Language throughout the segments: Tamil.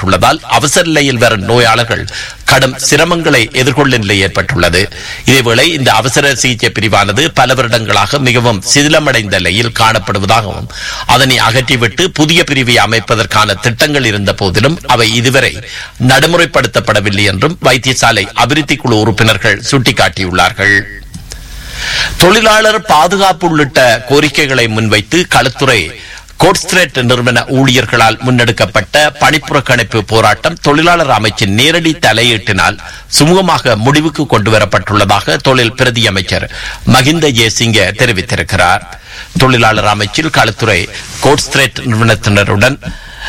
ஏற்பட்டுள்ளதால் அவசர நிலையில் வரும் நோயாளர்கள் கடும் சிரமங்களை எதிர்கொள்ளும் நிலை ஏற்பட்டுள்ளது இதேவேளை இந்த அவசர சிகிச்சை பிரிவானது பல வருடங்களாக மிகவும் சிதிலமடைந்த நிலையில் காணப்படுவதாகவும் அதனை அகற்றிவிட்டு புதிய பிரிவை அமைப்பதற்கான திட்டங்கள் இருந்த போதிலும் அவை இதுவரை நடைமுறைப்படுத்தப்படவில்லை என்றும் வைத்தியசாலை அபிவிருத்தி குழு உறுப்பினர்கள் சுட்டிக்காட்டியுள்ளார்கள் தொழிலாளர் பாதுகாப்பு உள்ளிட்ட கோரிக்கைகளை முன்வைத்து களுத்துறை கோட்ஸ்திரேட் நிறுவன ஊழியர்களால் முன்னெடுக்கப்பட்ட பணிப்புறக்கணிப்பு போராட்டம் தொழிலாளர் அமைச்சின் நேரடி தலையீட்டினால் சுமூகமாக முடிவுக்கு கொண்டுவரப்பட்டுள்ளதாக தொழில் பிரதி அமைச்சர் மகிந்த ஜெயசிங்க தெரிவித்திருக்கிறார் தொழிலாளர் அமைச்சில் களுத்துறை கோட்ஸ்திரேட் நிறுவனத்தினருடன்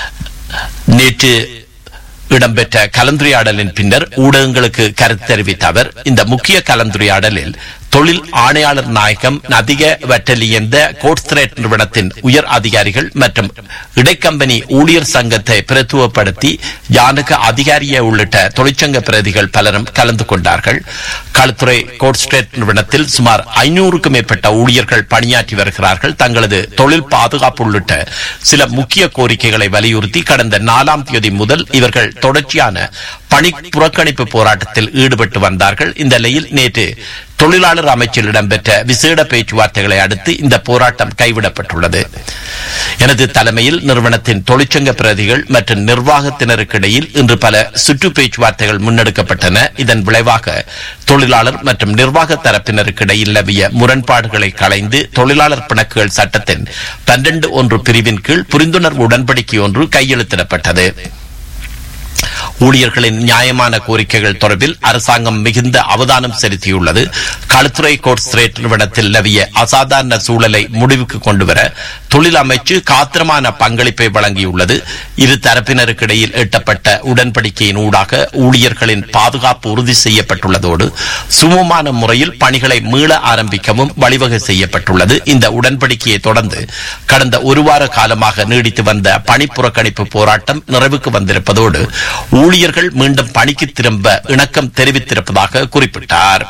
நேற்று இடம்பெற்ற கலந்துரையாடலின் பின்னர் ஊடகங்களுக்கு கருத்து தெரிவித்த அவர் இந்த முக்கிய கலந்துரையாடலில் தொழில் ஆணையாளர் நாயகம் அதிக வட்டலியந்த கோட்ஸ்திரேட் நிறுவனத்தின் உயர் அதிகாரிகள் மற்றும் இடைக்கம்பெனி ஊழியர் சங்கத்தை பிரத்துவப்படுத்தி ஜானக அதிகாரிய உள்ளிட்ட தொழிற்சங்க பிரதிகள் பலரும் கலந்து கொண்டார்கள் களுத்துறை கோட்ஸ்ட்ரேட் நிறுவனத்தில் சுமார் ஐநூறுக்கும் மேற்பட்ட ஊழியர்கள் பணியாற்றி வருகிறார்கள் தங்களது தொழில் பாதுகாப்பு உள்ளிட்ட சில முக்கிய கோரிக்கைகளை வலியுறுத்தி கடந்த நாலாம் தேதி முதல் இவர்கள் தொடர்ச்சியான பணி புறக்கணிப்பு போராட்டத்தில் ஈடுபட்டு வந்தார்கள் இந்த நிலையில் நேற்று தொழிலாளர் அமைச்சில் இடம்பெற்ற விசேட பேச்சுவார்த்தைகளை அடுத்து இந்த போராட்டம் கைவிடப்பட்டுள்ளது எனது தலைமையில் நிறுவனத்தின் தொழிற்சங்க பிரதிகள் மற்றும் நிர்வாகத்தினருக்கிடையில் இன்று பல சுற்று பேச்சுவார்த்தைகள் முன்னெடுக்கப்பட்டன இதன் விளைவாக தொழிலாளர் மற்றும் நிர்வாக தரப்பினருக்கிடையில் நிலவிய முரண்பாடுகளை களைந்து தொழிலாளர் பிணக்குகள் சட்டத்தின் பன்னிரண்டு ஒன்று பிரிவின் கீழ் புரிந்துணர்வு உடன்படிக்கை ஒன்று கையெழுத்திடப்பட்டது ஊழியர்களின் நியாயமான கோரிக்கைகள் தொடர்பில் அரசாங்கம் மிகுந்த அவதானம் செலுத்தியுள்ளது களுத்துறை கோட்ஸ்ரேட் நிறுவனத்தில் நிலவிய அசாதாரண சூழலை முடிவுக்கு கொண்டுவர தொழில் அமைச்சு காத்திரமான பங்களிப்பை வழங்கியுள்ளது இரு தரப்பினருக்கிடையில் எட்டப்பட்ட உடன்படிக்கையின் ஊடாக ஊழியர்களின் பாதுகாப்பு உறுதி செய்யப்பட்டுள்ளதோடு சுமமான முறையில் பணிகளை மீள ஆரம்பிக்கவும் வழிவகை செய்யப்பட்டுள்ளது இந்த உடன்படிக்கையை தொடர்ந்து கடந்த ஒரு வார காலமாக நீடித்து வந்த பணி புறக்கணிப்பு போராட்டம் நிறைவுக்கு வந்திருப்பதோடு ஊழியர்கள் மீண்டும் பணிக்கு திரும்ப இணக்கம் தெரிவித்திருப்பதாக குறிப்பிட்டார்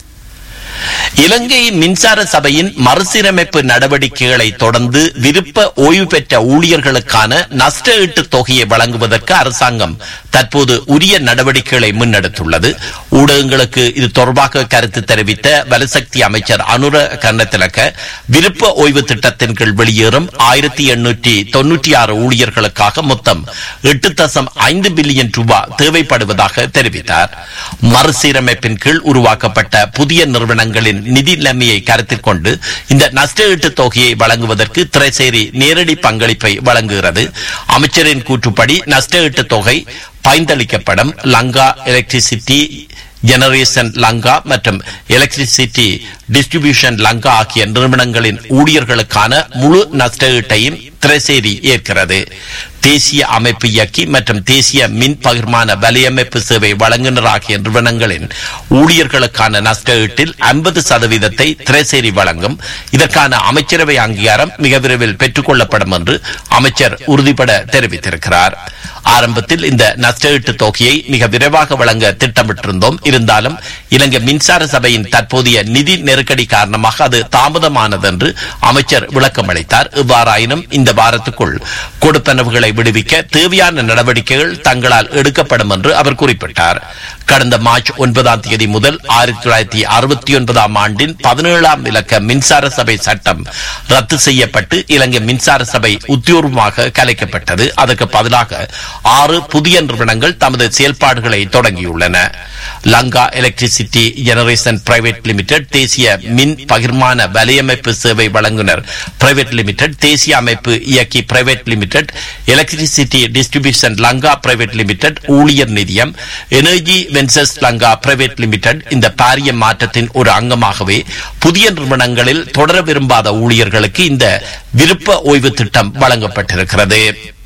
இலங்கை மின்சார சபையின் மறுசீரமைப்பு நடவடிக்கைகளை தொடர்ந்து விருப்ப ஓய்வு பெற்ற ஊழியர்களுக்கான நஷ்ட ஈட்டு தொகையை வழங்குவதற்கு அரசாங்கம் தற்போது உரிய நடவடிக்கைகளை முன்னெடுத்துள்ளது ஊடகங்களுக்கு இது தொடர்பாக கருத்து தெரிவித்த வலசக்தி அமைச்சர் அனுர கர்ணத்திலக்க விருப்ப ஓய்வு திட்டத்தின் கீழ் வெளியேறும் ஆயிரத்தி எண்ணூற்றி தொன்னூற்றி ஆறு ஊழியர்களுக்காக மொத்தம் எட்டு தசம் ஐந்து பில்லியன் ரூபாய் தேவைப்படுவதாக தெரிவித்தார் மறுசீரமைப்பின் கீழ் உருவாக்கப்பட்ட புதிய நிறுவனங்களின் நிதி நிலைமையை கருத்தில் கொண்டு இந்த நஷ்ட ஈட்டு தொகையை வழங்குவதற்கு திரைசேரி நேரடி பங்களிப்பை வழங்குகிறது அமைச்சரின் கூற்றுப்படி நஷ்ட ஈட்டு தொகை பைந்தளிக்கப்படும் லங்கா எலக்ட்ரிசிட்டி ஜெனரேஷன் லங்கா மற்றும் எலக்ட்ரிசிட்டி டிஸ்ட்ரிபியூஷன் லங்கா ஆகிய நிறுவனங்களின் ஊழியர்களுக்கான முழு நஷ்ட ஈட்டையும் திரைசேரி ஏற்கிறது தேசிய அமைப்பு இயக்கி மற்றும் தேசிய மின் பகிர்மான வலையமைப்பு சேவை வழங்குனர் ஆகிய நிறுவனங்களின் ஊழியர்களுக்கான நஷ்ட ஈட்டில் ஐம்பது சதவீதத்தை திரைசேரி வழங்கும் இதற்கான அமைச்சரவை அங்கீகாரம் மிக விரைவில் பெற்றுக் கொள்ளப்படும் என்று அமைச்சர் உறுதிபட தெரிவித்திருக்கிறார் ஆரம்பத்தில் இந்த நஷ்ட ஈட்டு தொகையை மிக விரைவாக வழங்க திட்டமிட்டிருந்தோம் இருந்தாலும் இலங்கை மின்சார சபையின் தற்போதைய நிதி நெருக்கடி காரணமாக அது தாமதமானது என்று அமைச்சர் விளக்கம் அளித்தார் இவ்வாறாயினும் இந்த வாரத்துக்குள் கொடுப்பனவுகளை விடுவிக்க தேவையான நடவடிக்கைகள் தங்களால் எடுக்கப்படும் என்று அவர் குறிப்பிட்டார் கடந்த மார்ச் ஒன்பதாம் தேதி முதல் ஆயிரத்தி தொள்ளாயிரத்தி அறுபத்தி ஒன்பதாம் ஆண்டின் பதினேழாம் இலக்க மின்சார சபை சட்டம் ரத்து செய்யப்பட்டு இலங்கை மின்சார சபை உத்தியோகமாக கலைக்கப்பட்டது அதற்கு பதிலாக ஆறு புதிய நிறுவனங்கள் தமது செயல்பாடுகளை தொடங்கியுள்ளன Lanka Electricity Generation Private Limited தேசிய மின் பகிர்மான வலையமைப்பு சேவை வழங்குனர் பிரைவேட் லிமிடெட் தேசிய அமைப்பு இயக்கி Private Limited Electricity Distribution Lanka Private Limited ஊழியர் நிதியம் Energy Ventures Lanka Private Limited இந்த பாரிய மாற்றத்தின் ஒரு அங்கமாகவே புதிய நிறுவனங்களில் தொடர விரும்பாத ஊழியர்களுக்கு இந்த விருப்ப ஓய்வு திட்டம் வழங்கப்பட்டிருக்கிறது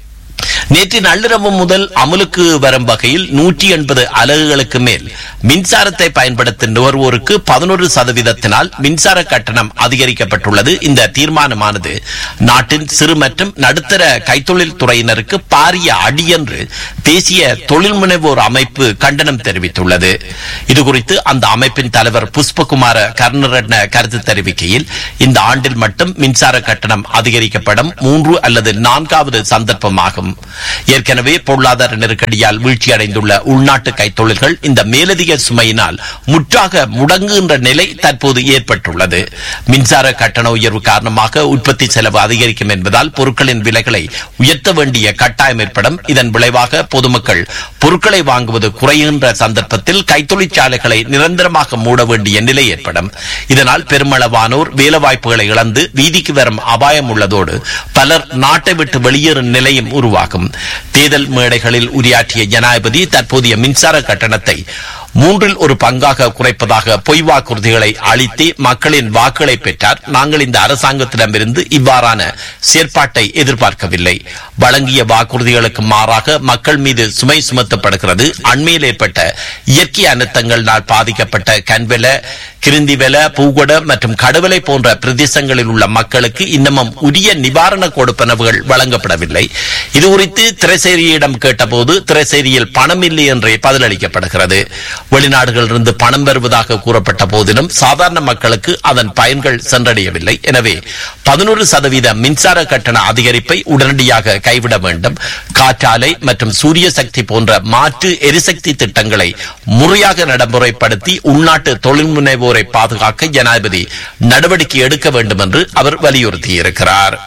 நேற்று நள்ளிரவு முதல் அமலுக்கு வரும் வகையில் நூற்றி எண்பது அலகுகளுக்கு மேல் மின்சாரத்தை பயன்படுத்தும் நுகர்வோருக்கு பதினொரு சதவீதத்தினால் மின்சார கட்டணம் அதிகரிக்கப்பட்டுள்ளது இந்த தீர்மானமானது நாட்டின் சிறு மற்றும் நடுத்தர கைத்தொழில் துறையினருக்கு பாரிய அடி என்று தேசிய தொழில் முனைவோர் அமைப்பு கண்டனம் தெரிவித்துள்ளது இதுகுறித்து அந்த அமைப்பின் தலைவர் புஷ்பகுமார கருணரட்ன கருத்து தெரிவிக்கையில் இந்த ஆண்டில் மட்டும் மின்சார கட்டணம் அதிகரிக்கப்படும் மூன்று அல்லது நான்காவது சந்தர்ப்பமாகும் ஏற்கனவே பொருளாதார நெருக்கடியால் வீழ்ச்சியடைந்துள்ள உள்நாட்டு கைத்தொழில்கள் இந்த மேலதிக சுமையினால் முற்றாக முடங்குகின்ற நிலை தற்போது ஏற்பட்டுள்ளது மின்சார கட்டண உயர்வு காரணமாக உற்பத்தி செலவு அதிகரிக்கும் என்பதால் பொருட்களின் விலைகளை உயர்த்த வேண்டிய கட்டாயம் ஏற்படும் இதன் விளைவாக பொதுமக்கள் பொருட்களை வாங்குவது குறைகின்ற சந்தர்ப்பத்தில் கைத்தொழிற்சாலைகளை நிரந்தரமாக மூட வேண்டிய நிலை ஏற்படும் இதனால் பெருமளவானோர் வேலைவாய்ப்புகளை இழந்து வீதிக்கு வரும் அபாயம் உள்ளதோடு பலர் நாட்டை விட்டு வெளியேறும் நிலையும் உருவாகும் தேர்தல் மேடைகளில் உரையாற்றிய ஜனாதிபதி தற்போதைய மின்சார கட்டணத்தை மூன்றில் ஒரு பங்காக குறைப்பதாக பொய் வாக்குறுதிகளை அளித்து மக்களின் வாக்குகளை பெற்றார் நாங்கள் இந்த அரசாங்கத்திடமிருந்து இவ்வாறான செயற்பாட்டை எதிர்பார்க்கவில்லை வழங்கிய வாக்குறுதிகளுக்கு மாறாக மக்கள் மீது சுமை சுமத்தப்படுகிறது அண்மையில் ஏற்பட்ட இயற்கை அனர்த்தங்களால் பாதிக்கப்பட்ட கன்வெல கிருந்திவெல பூகொட மற்றும் கடுவலை போன்ற பிரதேசங்களில் உள்ள மக்களுக்கு இன்னமும் உரிய நிவாரண கொடுப்பனவுகள் வழங்கப்படவில்லை இது குறித்து திரைசேரியிடம் கேட்டபோது திரைசேரியில் பணம் இல்லை என்றே பதிலளிக்கப்படுகிறது வெளிநாடுகளிலிருந்து பணம் பெறுவதாக கூறப்பட்ட போதிலும் சாதாரண மக்களுக்கு அதன் பயன்கள் சென்றடையவில்லை எனவே பதினோரு சதவீத மின்சார கட்டண அதிகரிப்பை உடனடியாக கைவிட வேண்டும் காற்றாலை மற்றும் சூரிய சக்தி போன்ற மாற்று எரிசக்தி திட்டங்களை முறையாக நடைமுறைப்படுத்தி உள்நாட்டு தொழில் முனைவோரை பாதுகாக்க ஜனாதிபதி நடவடிக்கை எடுக்க வேண்டும் என்று அவர் வலியுறுத்தியிருக்கிறார்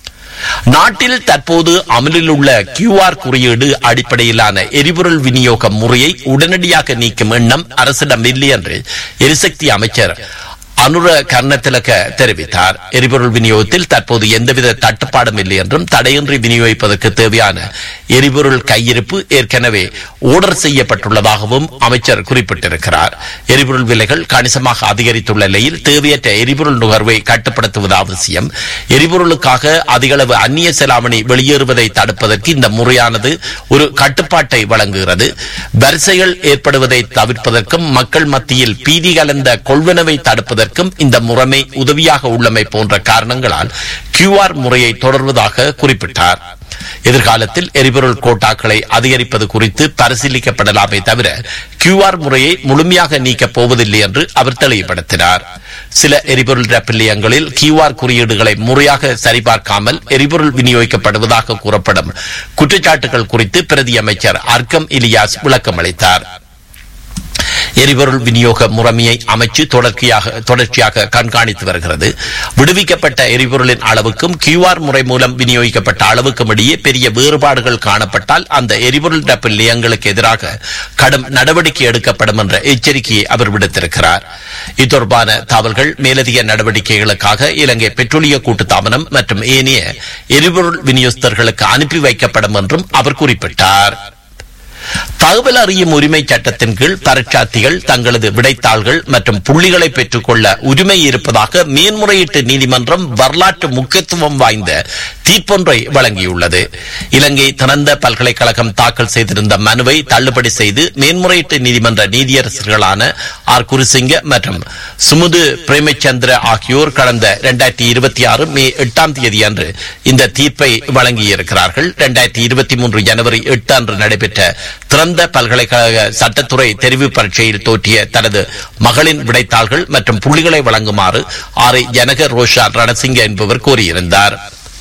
நாட்டில் தற்போது அமலில் உள்ள கியூஆர் குறியீடு அடிப்படையிலான எரிபொருள் விநியோக முறையை உடனடியாக நீக்கும் எண்ணம் அரசிடம் இல்லை என்று எரிசக்தி அமைச்சர் அனுர கர்ணத்திலக தெரிவித்தார் எரிபொருள் விநியோகத்தில் தற்போது எந்தவித தட்டுப்பாடும் இல்லை என்றும் தடையின்றி விநியோகிப்பதற்கு தேவையான எரிபொருள் கையிருப்பு ஏற்கனவே ஓர்டர் செய்யப்பட்டுள்ளதாகவும் அமைச்சர் குறிப்பிட்டிருக்கிறார் எரிபொருள் விலைகள் கணிசமாக அதிகரித்துள்ள நிலையில் தேவையற்ற எரிபொருள் நுகர்வை கட்டுப்படுத்துவது அவசியம் எரிபொருளுக்காக அதிகளவு அந்நிய செலாவணி வெளியேறுவதை தடுப்பதற்கு இந்த முறையானது ஒரு கட்டுப்பாட்டை வழங்குகிறது வரிசைகள் ஏற்படுவதை தவிர்ப்பதற்கும் மக்கள் மத்தியில் பீதி கலந்த கொள்வனவை தடுப்பதற்கும் இந்த முறைமை உதவியாக உள்ளமை போன்ற காரணங்களால் கியூஆர் முறையை தொடர்வதாக குறிப்பிட்டார் எதிர்காலத்தில் எரிபொருள் கோட்டாக்களை அதிகரிப்பது குறித்து பரிசீலிக்கப்படலாமே தவிர கியூஆர் முறையை முழுமையாக நீக்கப் போவதில்லை என்று அவர் தெளிவுபடுத்தினார் சில எரிபொருள் நிலையங்களில் கியூஆர் குறியீடுகளை முறையாக சரிபார்க்காமல் எரிபொருள் விநியோகிக்கப்படுவதாக கூறப்படும் குற்றச்சாட்டுகள் குறித்து பிரதி அமைச்சர் அர்க்கம் இலியாஸ் விளக்கம் அளித்தார் எரிபொருள் விநியோக முறைமையை அமைச்சு தொடர்ச்சியாக தொடர்ச்சியாக கண்காணித்து வருகிறது விடுவிக்கப்பட்ட எரிபொருளின் அளவுக்கும் கியூஆர் முறை மூலம் விநியோகிக்கப்பட்ட அளவுக்கும் இடையே பெரிய வேறுபாடுகள் காணப்பட்டால் அந்த எரிபொருள் டப்பு நிலையங்களுக்கு எதிராக கடும் நடவடிக்கை எடுக்கப்படும் என்ற எச்சரிக்கையை அவர் விடுத்திருக்கிறார் இது தொடர்பான தகவல்கள் மேலதிக நடவடிக்கைகளுக்காக இலங்கை பெட்ரோலிய கூட்டுத்தாபனம் மற்றும் ஏனைய எரிபொருள் விநியோகஸ்தர்களுக்கு அனுப்பி வைக்கப்படும் என்றும் அவர் குறிப்பிட்டார் தகவல் அறியும் உரிமை சட்டத்தின் கீழ் பரீட்சார்த்திகள் தங்களது விடைத்தாள்கள் மற்றும் புள்ளிகளை பெற்றுக்கொள்ள உரிமை இருப்பதாக மேன்முறையீட்டு நீதிமன்றம் வரலாற்று முக்கியத்துவம் வாய்ந்த தீர்ப்பொன்றை வழங்கியுள்ளது இலங்கை திறந்த பல்கலைக்கழகம் தாக்கல் செய்திருந்த மனுவை தள்ளுபடி செய்து மேன்முறையீட்டு நீதிமன்ற நீதியரசர்களான ஆர் குருசிங்க மற்றும் சுமுது பிரேமச்சந்திர ஆகியோர் கடந்த இரண்டாயிரத்தி இருபத்தி ஆறு மே எட்டாம் தேதி அன்று இந்த தீர்ப்பை வழங்கியிருக்கிறார்கள் இரண்டாயிரத்தி இருபத்தி மூன்று ஜனவரி எட்டு அன்று நடைபெற்ற திறந்த பல்கலைக்கழக சட்டத்துறை தெரிவு பரீட்சையில் தோற்றிய தனது மகளின் விடைத்தாள்கள் மற்றும் புள்ளிகளை வழங்குமாறு ஆர் ஜனக ரோஷா ரணசிங்க என்பவர் கூறியிருந்தார்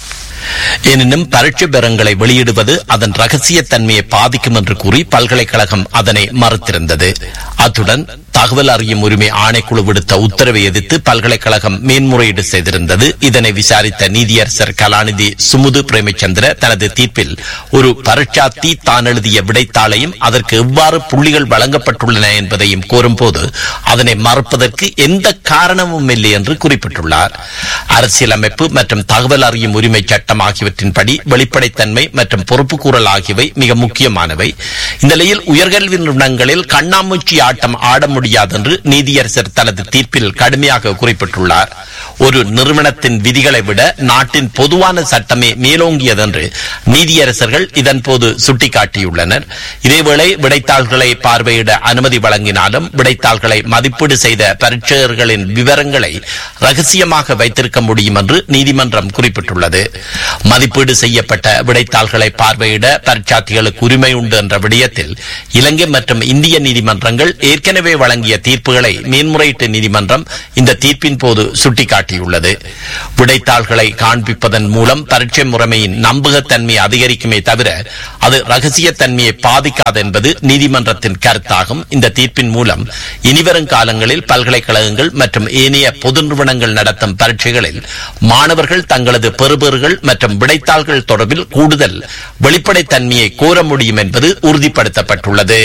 எனினும் பரீட்சை பெறங்களை வெளியிடுவது அதன் ரகசியத்தன்மையை பாதிக்கும் என்று கூறி பல்கலைக்கழகம் அதனை மறுத்திருந்தது அத்துடன் தகவல் அறியும் உரிமை ஆணைக்குழு விடுத்த உத்தரவை எதிர்த்து பல்கலைக்கழகம் மேன்முறையீடு செய்திருந்தது இதனை விசாரித்த நீதியரசர் கலாநிதி சுமுது பிரேமச்சந்திர தனது தீர்ப்பில் ஒரு பரீட்சார்த்தி தான் எழுதிய விடைத்தாளையும் அதற்கு எவ்வாறு புள்ளிகள் வழங்கப்பட்டுள்ளன என்பதையும் கோரும்போது அதனை மறுப்பதற்கு எந்த காரணமும் இல்லை என்று குறிப்பிட்டுள்ளார் அரசியலமைப்பு மற்றும் தகவல் அறியும் உரிமை சட்டம் ஆகியவற்றின்படி வெளிப்படைத்தன்மை மற்றும் பொறுப்புக்கூறல் ஆகியவை மிக முக்கியமானவை இந்த நிலையில் உயர்கல்வி நிறுவனங்களில் கண்ணாமூச்சி ஆட்டம் ஆட முடியாது என்று நீதியரசர் தனது தீர்ப்பில் கடுமையாக குறிப்பிட்டுள்ளார் ஒரு நிறுவனத்தின் விதிகளை விட நாட்டின் பொதுவான சட்டமே மேலோங்கியதென்று நீதியரசர்கள் இதன்போது சுட்டிக்காட்டியுள்ளனர் இதேவேளை விடைத்தாள்களை பார்வையிட அனுமதி வழங்கினாலும் விடைத்தாள்களை மதிப்பீடு செய்த பரீட்சகர்களின் விவரங்களை ரகசியமாக வைத்திருக்க முடியும் என்று நீதிமன்றம் குறிப்பிட்டுள்ளது மதிப்பீடு செய்யப்பட்ட விடைத்தாள்களை பார்வையிட பரீட்சார்த்திகளுக்கு உரிமை உண்டு என்ற விடயத்தில் இலங்கை மற்றும் இந்திய நீதிமன்றங்கள் ஏற்கனவே வழங்கிய வழங்கிய தீர்ப்புகளை மேன்முறையீட்டு நீதிமன்றம் இந்த தீர்ப்பின் போது சுட்டிக்காட்டியுள்ளது விடைத்தாள்களை காண்பிப்பதன் மூலம் பரீட்சை முறைமையின் நம்பகத்தன்மை அதிகரிக்குமே தவிர அது ரகசியத்தன்மையை பாதிக்காது என்பது நீதிமன்றத்தின் கருத்தாகும் இந்த தீர்ப்பின் மூலம் இனிவரும் காலங்களில் பல்கலைக்கழகங்கள் மற்றும் ஏனைய பொது நிறுவனங்கள் நடத்தும் பரீட்சைகளில் மாணவர்கள் தங்களது பெறுபேறுகள் மற்றும் விடைத்தாள்கள் தொடர்பில் கூடுதல் வெளிப்படைத்தன்மையை கோர முடியும் என்பது உறுதிப்படுத்தப்பட்டுள்ளது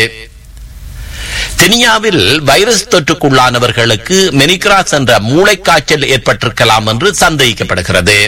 கெனியாவில் வைரஸ் தொற்றுக்குள்ளானவர்களுக்கு மெனிகிராஸ் என்ற மூளைக்காய்ச்சல் ஏற்பட்டிருக்கலாம் என்று சந்தேகிக்கப்படுகிறது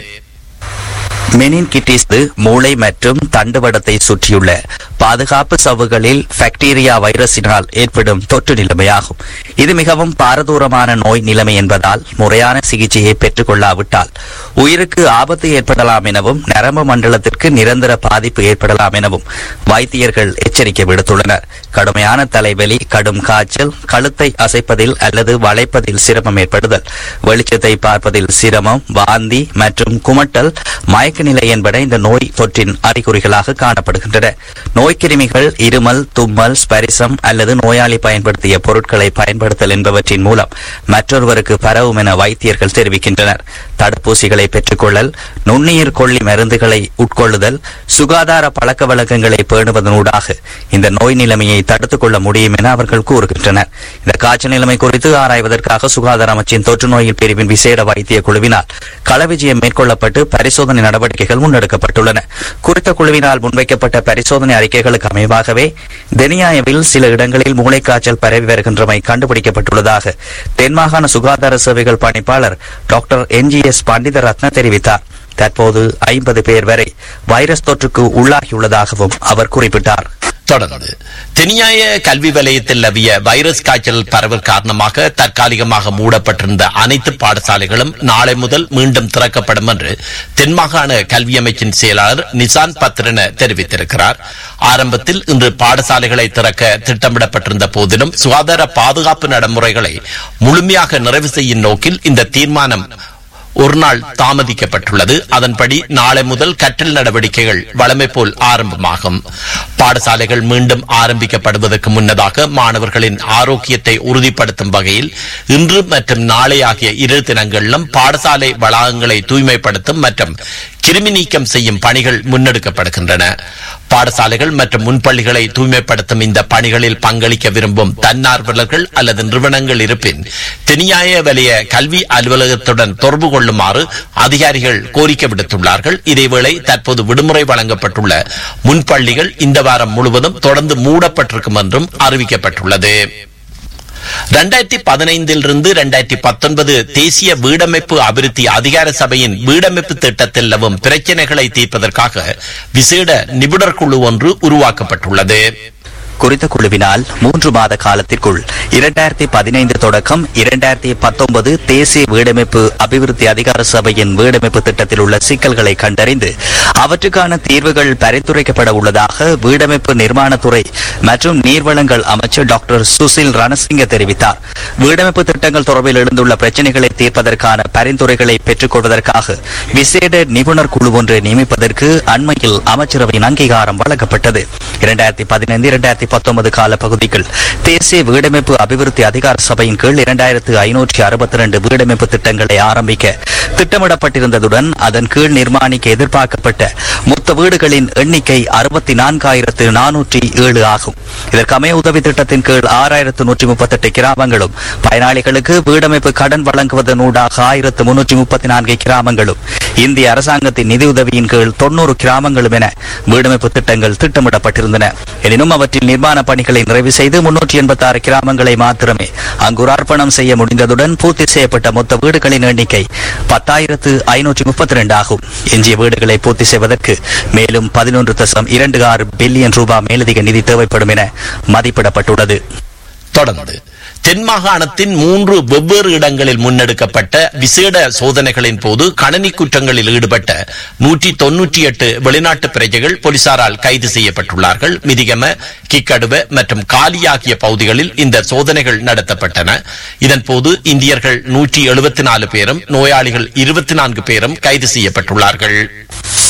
மெனின்கிட்டிஸ் மூளை மற்றும் தண்டுவடத்தை சுற்றியுள்ள பாதுகாப்பு சவ்வுகளில் பாக்டீரியா வைரஸினால் ஏற்படும் தொற்று நிலைமையாகும் இது மிகவும் பாரதூரமான நோய் நிலைமை என்பதால் முறையான சிகிச்சையை பெற்றுக் கொள்ளாவிட்டால் உயிருக்கு ஆபத்து ஏற்படலாம் எனவும் நரம்பு மண்டலத்திற்கு நிரந்தர பாதிப்பு ஏற்படலாம் எனவும் வைத்தியர்கள் எச்சரிக்கை விடுத்துள்ளனர் கடுமையான தலைவலி கடும் காய்ச்சல் கழுத்தை அசைப்பதில் அல்லது வளைப்பதில் சிரமம் ஏற்படுதல் வெளிச்சத்தை பார்ப்பதில் சிரமம் வாந்தி மற்றும் குமட்டல் மயக்க நிலை என்பன இந்த நோய் தொற்றின் அறிகுறிகளாக காணப்படுகின்றன நோய்க்கிருமிகள் இருமல் தும்மல் ஸ்பரிசம் அல்லது நோயாளி பயன்படுத்திய பொருட்களை பயன்படுத்தல் என்பவற்றின் மூலம் மற்றொருவருக்கு பரவும் என வைத்தியர்கள் தெரிவிக்கின்றனர் தடுப்பூசிகளை பெற்றுக்கொள்ளல் நுண்ணுயிர் கொல்லி மருந்துகளை உட்கொள்ளுதல் சுகாதார பழக்க வழக்கங்களை பேணுவதனூடாக இந்த நோய் நிலைமையை தடுத்துக் கொள்ள முடியும் என அவர்கள் கூறுகின்றனர் இந்த காய்ச்சல் நிலைமை குறித்து ஆராய்வதற்காக சுகாதார அமைச்சின் தொற்று நோயில் பிரிவின் விசேட வைத்திய குழுவினால் களவிஜயம் மேற்கொள்ளப்பட்டு பரிசோதனை நடவடிக்கைகள் முன்னெடுக்கப்பட்டுள்ளன குறித்த குழுவினால் முன்வைக்கப்பட்ட பரிசோதனை அறிக்கைகளுக்கு அமைவாகவே தெனியாயவில் சில இடங்களில் மூளைக்காய்ச்சல் பரவி வருகின்றமை கண்டுபிடிக்கப்பட்டுள்ளதாக தென்மாகாண சுகாதார சேவைகள் பணிப்பாளர் டாக்டர் என்ஜிஎஸ் பண்டித ரத்ன தெரிவித்தார் தற்போது ஐம்பது பேர் வரை வைரஸ் தொற்றுக்கு உள்ளாகியுள்ளதாகவும் அவர் குறிப்பிட்டார் தொடர்ந்து தெனியாய கல்வி வலயத்தில் லவிய வைரஸ் காய்ச்சல் பரவல் காரணமாக தற்காலிகமாக மூடப்பட்டிருந்த அனைத்து பாடசாலைகளும் நாளை முதல் மீண்டும் திறக்கப்படும் என்று தென்மாகாண கல்வி அமைச்சின் செயலாளர் நிசான் பத்ரன தெரிவித்திருக்கிறார் ஆரம்பத்தில் இன்று பாடசாலைகளை திறக்க திட்டமிடப்பட்டிருந்த போதிலும் சுகாதார பாதுகாப்பு நடைமுறைகளை முழுமையாக நிறைவு செய்யும் நோக்கில் இந்த தீர்மானம் ஒரு நாள் தாமதிக்கப்பட்டுள்ளது அதன்படி நாளை முதல் கற்றல் நடவடிக்கைகள் வழமை போல் ஆரம்பமாகும் பாடசாலைகள் மீண்டும் ஆரம்பிக்கப்படுவதற்கு முன்னதாக மாணவர்களின் ஆரோக்கியத்தை உறுதிப்படுத்தும் வகையில் இன்று மற்றும் நாளை ஆகிய இரு தினங்களிலும் பாடசாலை வளாகங்களை தூய்மைப்படுத்தும் மற்றும் கிருமி நீக்கம் செய்யும் பணிகள் முன்னெடுக்கப்படுகின்றன பாடசாலைகள் மற்றும் முன்பள்ளிகளை தூய்மைப்படுத்தும் இந்த பணிகளில் பங்களிக்க விரும்பும் தன்னார்வலர்கள் அல்லது நிறுவனங்கள் இருப்பின் தெனியாய வலிய கல்வி அலுவலகத்துடன் தொடர்பு கொள்ளுமாறு அதிகாரிகள் கோரிக்கை விடுத்துள்ளார்கள் இதேவேளை தற்போது விடுமுறை வழங்கப்பட்டுள்ள முன்பள்ளிகள் இந்த வாரம் முழுவதும் தொடர்ந்து மூடப்பட்டிருக்கும் என்றும் அறிவிக்கப்பட்டுள்ளது ரெண்டாயிரத்தி பதினைந்திலிருந்து ரெண்டாயிரத்தி பத்தொன்பது தேசிய வீடமைப்பு அபிவிருத்தி அதிகார சபையின் வீடமைப்பு திட்டத்தில் நிலவும் பிரச்சினைகளை தீர்ப்பதற்காக விசேட நிபுணர் குழு ஒன்று உருவாக்கப்பட்டுள்ளது குறித்த குழுவினால் மூன்று மாத காலத்திற்குள் இரண்டாயிரத்தி பதினைந்து தொடக்கம் இரண்டாயிரத்தி பத்தொன்பது தேசிய வீடமைப்பு அபிவிருத்தி அதிகார சபையின் வீடமைப்பு திட்டத்தில் உள்ள சிக்கல்களை கண்டறிந்து அவற்றுக்கான தீர்வுகள் பரிந்துரைக்கப்பட உள்ளதாக வீடமைப்பு நிர்மாணத்துறை மற்றும் நீர்வளங்கள் அமைச்சர் டாக்டர் சுசில் ரணசிங்க தெரிவித்தார் வீடமைப்பு திட்டங்கள் தொடர்பில் எழுந்துள்ள பிரச்சினைகளை தீர்ப்பதற்கான பரிந்துரைகளை பெற்றுக் கொள்வதற்காக விசேட நிபுணர் குழு ஒன்றை நியமிப்பதற்கு அண்மையில் அமைச்சரவையின் அங்கீகாரம் வழங்கப்பட்டது இரண்டாயிரத்தி பதினைந்து இரண்டாயிரத்தி பத்தொன்பது கால பகுதிகள் தேசிய வீடமைப்பு அபிவிருத்தி அதிகார சபையின் கீழ் இரண்டாயிரத்து ஐநூற்றி அறுபத்தி ரெண்டு வீடமைப்பு திட்டங்களை ஆரம்பிக்க திட்டமிடப்பட்டிருந்ததுடன் அதன் கீழ் நிர்மாணிக்க எதிர்பார்க்கப்பட்ட மொத்த வீடுகளின் எண்ணிக்கை அறுபத்தி நான்காயிரத்து நானூற்றி ஏழு ஆகும் இதற்கமைய உதவி திட்டத்தின் கீழ் ஆறாயிரத்து நூற்றி முப்பத்தெட்டு கிராமங்களும் பயனாளிகளுக்கு வீடமைப்பு கடன் வழங்குவதனூடாக ஆயிரத்து முன்னூற்றி முப்பத்தி நான்கு கிராமங்களும் இந்திய அரசாங்கத்தின் நிதியுதவியின் கீழ் தொன்னூறு கிராமங்களும் என வீடமைப்பு திட்டங்கள் திட்டமிடப்பட்டிருந்தன எனினும் அவற்றில் நிர்மாண பணிகளை நிறைவு செய்து முன்னூற்றி எண்பத்தி ஆறு கிராமங்களை மாத்திரமே அங்குரார்ப்பணம் செய்ய முடிந்ததுடன் பூர்த்தி செய்யப்பட்ட மொத்த வீடுகளின் எண்ணிக்கை பத்தாயிரத்து ஐநூற்றி முப்பத்தி ரெண்டு ஆகும் எஞ்சிய வீடுகளை பூர்த்தி செய்வதற்கு மேலும் பதினொன்று தசம் இரண்டு ஆறு பில்லியன் ரூபாய் மேலதிக நிதி தேவைப்படும் என மதிப்பிடப்பட்டுள்ளது தொடர்ந்து தென் மாகாணத்தின் மூன்று வெவ்வேறு இடங்களில் முன்னெடுக்கப்பட்ட விசேட சோதனைகளின் போது கணனி குற்றங்களில் ஈடுபட்ட நூற்றி தொன்னூற்றி எட்டு வெளிநாட்டு பிரஜைகள் போலீசாரால் கைது செய்யப்பட்டுள்ளார்கள் மிதிகம கிக்கடுவ மற்றும் காலி ஆகிய பகுதிகளில் இந்த சோதனைகள் நடத்தப்பட்டன இதன்போது இந்தியர்கள் நூற்றி எழுபத்தி நாலு பேரும் நோயாளிகள் இருபத்தி நான்கு பேரும் கைது செய்யப்பட்டுள்ளார்கள்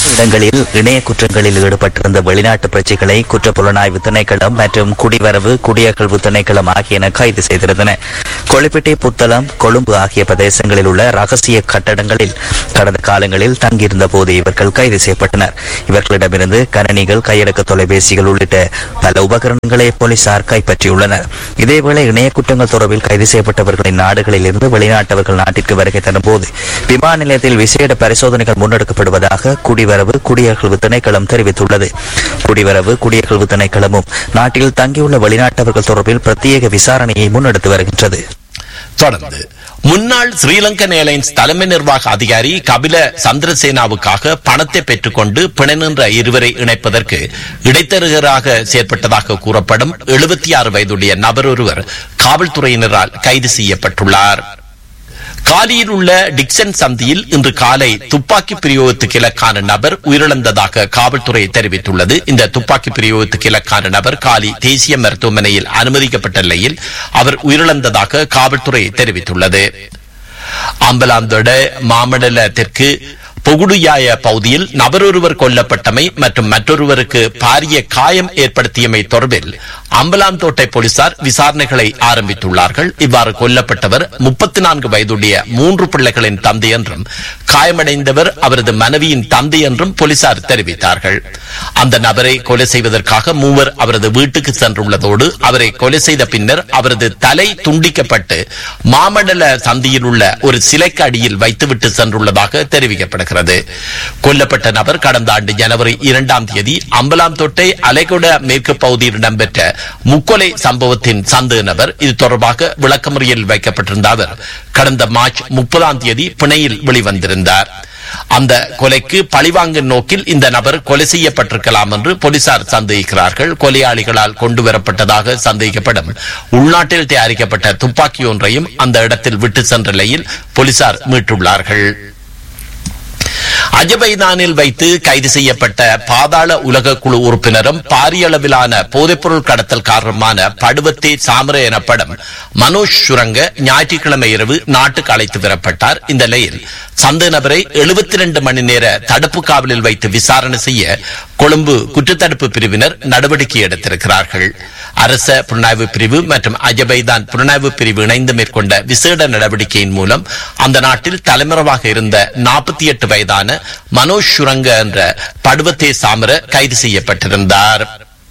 இடங்களில் இணைய குற்றங்களில் ஈடுபட்டிருந்த வெளிநாட்டு பிரஜைகளை குற்றப்புலனாய்வு திணைக்களம் மற்றும் குடிவரவு குடியகழ்வு திணைக்களம் ஆகியன கைது செய்திருந்தன கொள்ளிப்பட்டி புத்தளம் கொழும்பு ஆகிய பிரதேசங்களில் உள்ள ரகசிய கட்டடங்களில் கடந்த காலங்களில் தங்கியிருந்த போது இவர்கள் கைது செய்யப்பட்டனர் இவர்களிடமிருந்து கணனிகள் கையடக்க தொலைபேசிகள் உள்ளிட்ட பல உபகரணங்களை போலீசார் கைப்பற்றியுள்ளனர் இதேவேளை இணைய குற்றங்கள் தொடர்பில் கைது செய்யப்பட்டவர்களின் நாடுகளில் இருந்து வெளிநாட்டவர்கள் நாட்டிற்கு வருகை தரும்போது விமான நிலையத்தில் விசேட பரிசோதனைகள் முன்னெடுக்கப்படுவதாக குடிவரவு குடியகழ்வு திணைக்களம் தெரிவித்துள்ளது குடிவரவு குடியகழ்வு திணைக்களமும் நாட்டில் தங்கியுள்ள வெளிநாட்டவர்கள் தொடர்பில் பிரத்யேக விசாரணையை முன்னெடுத்து வருகின்றது தொடர்ந்து முன்னாள் ஸ்ரீலங்கன் ஏர்லைன்ஸ் தலைமை நிர்வாக அதிகாரி கபில சந்திரசேனாவுக்காக பணத்தை பெற்றுக்கொண்டு பிணை நின்ற இருவரை இணைப்பதற்கு இடைத்தரகராக செயற்பட்டதாக கூறப்படும் எழுபத்தி ஆறு வயதுடைய நபர் ஒருவர் காவல்துறையினரால் கைது செய்யப்பட்டுள்ளார் காலியில் உள்ள டிக்சன் சந்தியில் இன்று காலை துப்பாக்கி பிரயோகத்துக்கு இலக்கான நபர் உயிரிழந்ததாக காவல்துறை தெரிவித்துள்ளது இந்த துப்பாக்கி பிரயோகத்துக்கு இலக்கான நபர் காலி தேசிய மருத்துவமனையில் அனுமதிக்கப்பட்ட நிலையில் அவர் உயிரிழந்ததாக காவல்துறை தெரிவித்துள்ளது அம்பலாந்தோட மாமண்டல தெற்கு பொகுடுயாய பகுதியில் நபரொருவர் கொல்லப்பட்டமை மற்றும் மற்றொருவருக்கு பாரிய காயம் ஏற்படுத்தியமை தொடர்பில் அம்பலாந்தோட்டை போலீசார் விசாரணைகளை ஆரம்பித்துள்ளார்கள் இவ்வாறு கொல்லப்பட்டவர் முப்பத்தி நான்கு வயதுடைய மூன்று பிள்ளைகளின் தந்தை என்றும் காயமடைந்தவர் அவரது மனைவியின் தந்தை என்றும் போலீசார் தெரிவித்தார்கள் அந்த நபரை கொலை செய்வதற்காக மூவர் அவரது வீட்டுக்கு சென்றுள்ளதோடு அவரை கொலை செய்த பின்னர் அவரது தலை துண்டிக்கப்பட்டு மாமண்டல சந்தியில் உள்ள ஒரு சிலைக்கு அடியில் வைத்துவிட்டு சென்றுள்ளதாக தெரிவிக்கப்படுகிறது கொல்லப்பட்ட நபர் கடந்த ஆண்டு ஜனவரி இரண்டாம் தேதி அம்பலாம் தொட்டை அலைகொட மேற்கு பகுதியில் இடம்பெற்ற முக்கொலை சம்பவத்தின் சந்தேக நபர் இது தொடர்பாக விளக்கமறியல் வைக்கப்பட்டிருந்த அவர் கடந்த மார்ச் முப்பதாம் தேதி பிணையில் வெளிவந்திருந்தார் அந்த கொலைக்கு பழிவாங்கும் நோக்கில் இந்த நபர் கொலை செய்யப்பட்டிருக்கலாம் என்று போலீசார் சந்தேகிக்கிறார்கள் கொலையாளிகளால் கொண்டு வரப்பட்டதாக சந்தேகிக்கப்படும் உள்நாட்டில் தயாரிக்கப்பட்ட துப்பாக்கி ஒன்றையும் அந்த இடத்தில் விட்டு சென்ற நிலையில் போலீசார் மீட்டுள்ளார்கள் அஜபைதானில் வைத்து கைது செய்யப்பட்ட பாதாள உலக குழு உறுப்பினரும் பாரிய அளவிலான போதைப்பொருள் கடத்தல் காரணமான படுவத்தே சாமர எனப்படும் மனோஜ் சுரங்க ஞாயிற்றுக்கிழமை இரவு நாட்டுக்கு அழைத்து வரப்பட்டார் இந்த நிலையில் சந்தேக நபரை எழுபத்தி ரெண்டு மணி நேர தடுப்பு காவலில் வைத்து விசாரணை செய்ய கொழும்பு குற்றத்தடுப்பு பிரிவினர் நடவடிக்கை எடுத்திருக்கிறார்கள் அரச புலனாய்வு பிரிவு மற்றும் அஜபைதான் புலனாய்வு பிரிவு இணைந்து மேற்கொண்ட விசேட நடவடிக்கையின் மூலம் அந்த நாட்டில் தலைமறைவாக இருந்த நாற்பத்தி எட்டு வயதான மனோஜ் சுரங்க என்ற படுவத்தே சாமர கைது செய்யப்பட்டிருந்தார்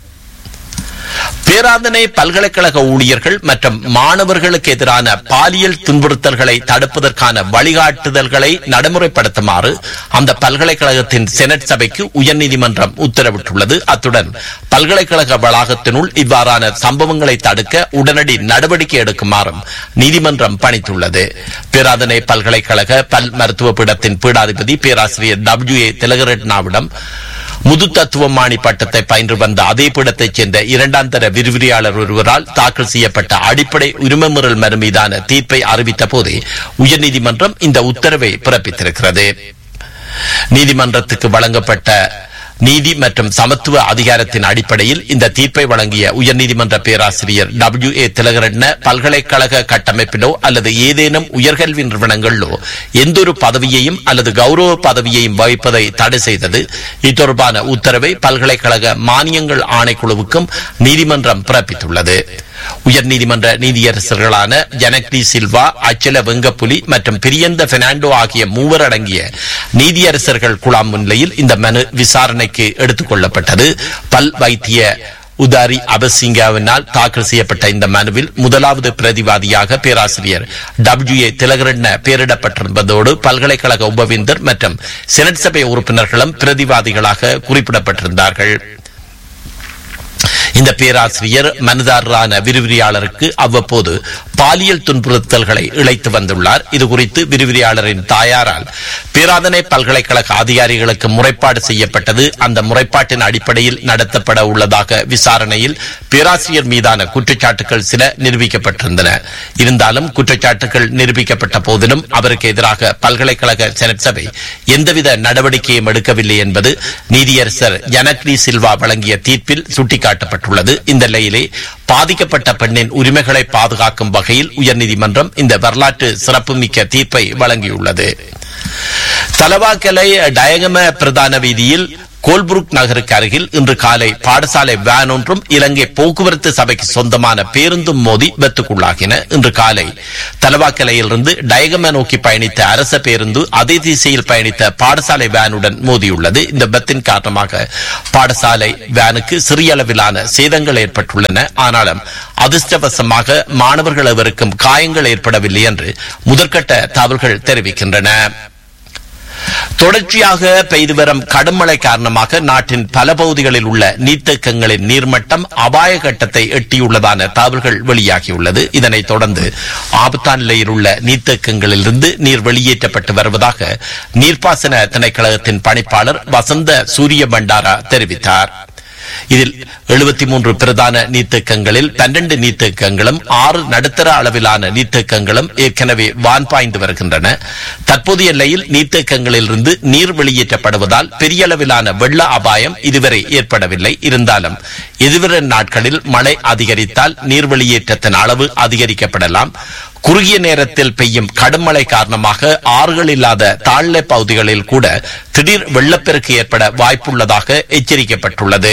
பேராதனை பல்கலைக்கழக ஊழியர்கள் மற்றும் மாணவர்களுக்கு எதிரான பாலியல் துன்புறுத்தல்களை தடுப்பதற்கான வழிகாட்டுதல்களை நடைமுறைப்படுத்துமாறு அந்த பல்கலைக்கழகத்தின் செனட் சபைக்கு உயர்நீதிமன்றம் உத்தரவிட்டுள்ளது அத்துடன் பல்கலைக்கழக வளாகத்தினுள் இவ்வாறான சம்பவங்களை தடுக்க உடனடி நடவடிக்கை எடுக்குமாறும் நீதிமன்றம் பணித்துள்ளது பேராதனை பல்கலைக்கழக பல் மருத்துவ பீடத்தின் பீடாதிபதி பேராசிரியர் டபிள்யூ ஏ திலகரட்னாவிடம் முது தத்துவமானி பட்டத்தை பயின்று வந்த அதே பீடத்தைச் சேர்ந்த இரண்டாம் தர விரிவிரியாளர் ஒருவரால் தாக்கல் செய்யப்பட்ட அடிப்படை உரிமை மீறல் மனு மீதான தீர்ப்பை அறிவித்த போதே உயர்நீதிமன்றம் இந்த உத்தரவை பிறப்பித்திருக்கிறது நீதிமன்றத்துக்கு வழங்கப்பட்ட நீதி மற்றும் சமத்துவ அதிகாரத்தின் அடிப்படையில் இந்த தீர்ப்பை வழங்கிய உயர்நீதிமன்ற பேராசிரியர் டபிள்யூ ஏ திலகரட்ன பல்கலைக்கழக கட்டமைப்பிலோ அல்லது ஏதேனும் உயர்கல்வி நிறுவனங்களிலோ எந்தொரு பதவியையும் அல்லது கௌரவ பதவியையும் வகிப்பதை தடை செய்தது இத்தொடர்பான உத்தரவை பல்கலைக்கழக மானியங்கள் ஆணைக்குழுவுக்கும் நீதிமன்றம் பிறப்பித்துள்ளது உயர்நீதிமன்ற நீதியரசர்களான ஜனக்டி சில்வா அச்சல வெங்கப்புலி மற்றும் பிரியந்த பெர்னாண்டோ ஆகிய மூவர் அடங்கிய நீதியரசர்கள் குழாம் முன்னிலையில் இந்த மனு விசாரணைக்கு எடுத்துக் கொள்ளப்பட்டது பல் வைத்திய உதாரி அபசிங்காவினால் தாக்கல் செய்யப்பட்ட இந்த மனுவில் முதலாவது பிரதிவாதியாக பேராசிரியர் டபிள்யூ ஏ திலகரட்ன பெயரிடப்பட்டிருப்பதோடு பல்கலைக்கழக உபவேந்தர் மற்றும் செனட் சபை உறுப்பினர்களும் பிரதிவாதிகளாக குறிப்பிடப்பட்டிருந்தார்கள் இந்த பேராசிரியர் மனுதாரரான விரிவிரியாளருக்கு அவ்வப்போது பாலியல் துன்புறுத்தல்களை இழைத்து வந்துள்ளார் இதுகுறித்து விரிவிரியாளரின் தாயாரால் பேராதனை பல்கலைக்கழக அதிகாரிகளுக்கு முறைப்பாடு செய்யப்பட்டது அந்த முறைப்பாட்டின் அடிப்படையில் நடத்தப்பட உள்ளதாக விசாரணையில் பேராசிரியர் மீதான குற்றச்சாட்டுகள் சில நிரூபிக்கப்பட்டிருந்தன இருந்தாலும் குற்றச்சாட்டுகள் நிரூபிக்கப்பட்ட போதிலும் அவருக்கு எதிராக பல்கலைக்கழக செனட் சபை எந்தவித நடவடிக்கையும் எடுக்கவில்லை என்பது நீதியரசர் ஜனக்ரி சில்வா வழங்கிய தீர்ப்பில் சுட்டிக்காட்டப்பட்டுள்ளது இந்த நிலையிலே பாதிக்கப்பட்ட பெண்ணின் உரிமைகளை பாதுகாக்கும் வகையில் உயர்நீதிமன்றம் இந்த வரலாற்று சிறப்புமிக்க தீர்ப்பை வழங்கியுள்ளது தலவாக்கலை டயகம பிரதான வீதியில் கோல்புருக் நகருக்கு அருகில் இன்று காலை பாடசாலை வேன் ஒன்றும் இலங்கை போக்குவரத்து சபைக்கு சொந்தமான பேருந்தும் மோதி விபத்துக்குள்ளாகின இன்று காலை தலவாக்கலையிலிருந்து டயகம நோக்கி பயணித்த அரச பேருந்து அதே திசையில் பயணித்த பாடசாலை வேனுடன் மோதியுள்ளது இந்த விபத்தின் காரணமாக பாடசாலை வேனுக்கு சிறிய அளவிலான சேதங்கள் ஏற்பட்டுள்ளன ஆனாலும் அதிர்ஷ்டவசமாக மாணவர்கள் எவருக்கும் காயங்கள் ஏற்படவில்லை என்று முதற்கட்ட தகவல்கள் தெரிவிக்கின்றன தொடர்ச்சியாக பெய்து வரும் கடும் மழை காரணமாக நாட்டின் பல பகுதிகளில் உள்ள நீர்த்தேக்கங்களின் நீர்மட்டம் அபாய கட்டத்தை எட்டியுள்ளதான தகவல்கள் வெளியாகியுள்ளது இதனைத் தொடர்ந்து ஆபத்தான நிலையில் உள்ள நீர்த்தேக்கங்களிலிருந்து நீர் வெளியேற்றப்பட்டு வருவதாக நீர்ப்பாசன திணைக்களகத்தின் பணிப்பாளர் வசந்த சூரிய பண்டாரா தெரிவித்தார் இதில் எழுபத்தி மூன்று பிரதான நீர்த்தேக்கங்களில் பன்னெண்டு நீர்த்தேக்கங்களும் ஆறு நடுத்தர அளவிலான நீர்த்தேக்கங்களும் ஏற்கனவே வான் பாய்ந்து வருகின்றன தற்போதைய நிலையில் நீர்த்தேக்கங்களிலிருந்து நீர் வெளியேற்றப்படுவதால் பெரிய அளவிலான வெள்ள அபாயம் இதுவரை ஏற்படவில்லை இருந்தாலும் எதிர்வரும் நாட்களில் மழை அதிகரித்தால் நீர் வெளியேற்றத்தின் அளவு அதிகரிக்கப்படலாம் குறுகிய நேரத்தில் பெய்யும் கடும் மழை காரணமாக ஆறுகள் இல்லாத தாழ்நிலை பகுதிகளில் கூட திடீர் வெள்ளப்பெருக்கு ஏற்பட வாய்ப்புள்ளதாக எச்சரிக்கப்பட்டுள்ளது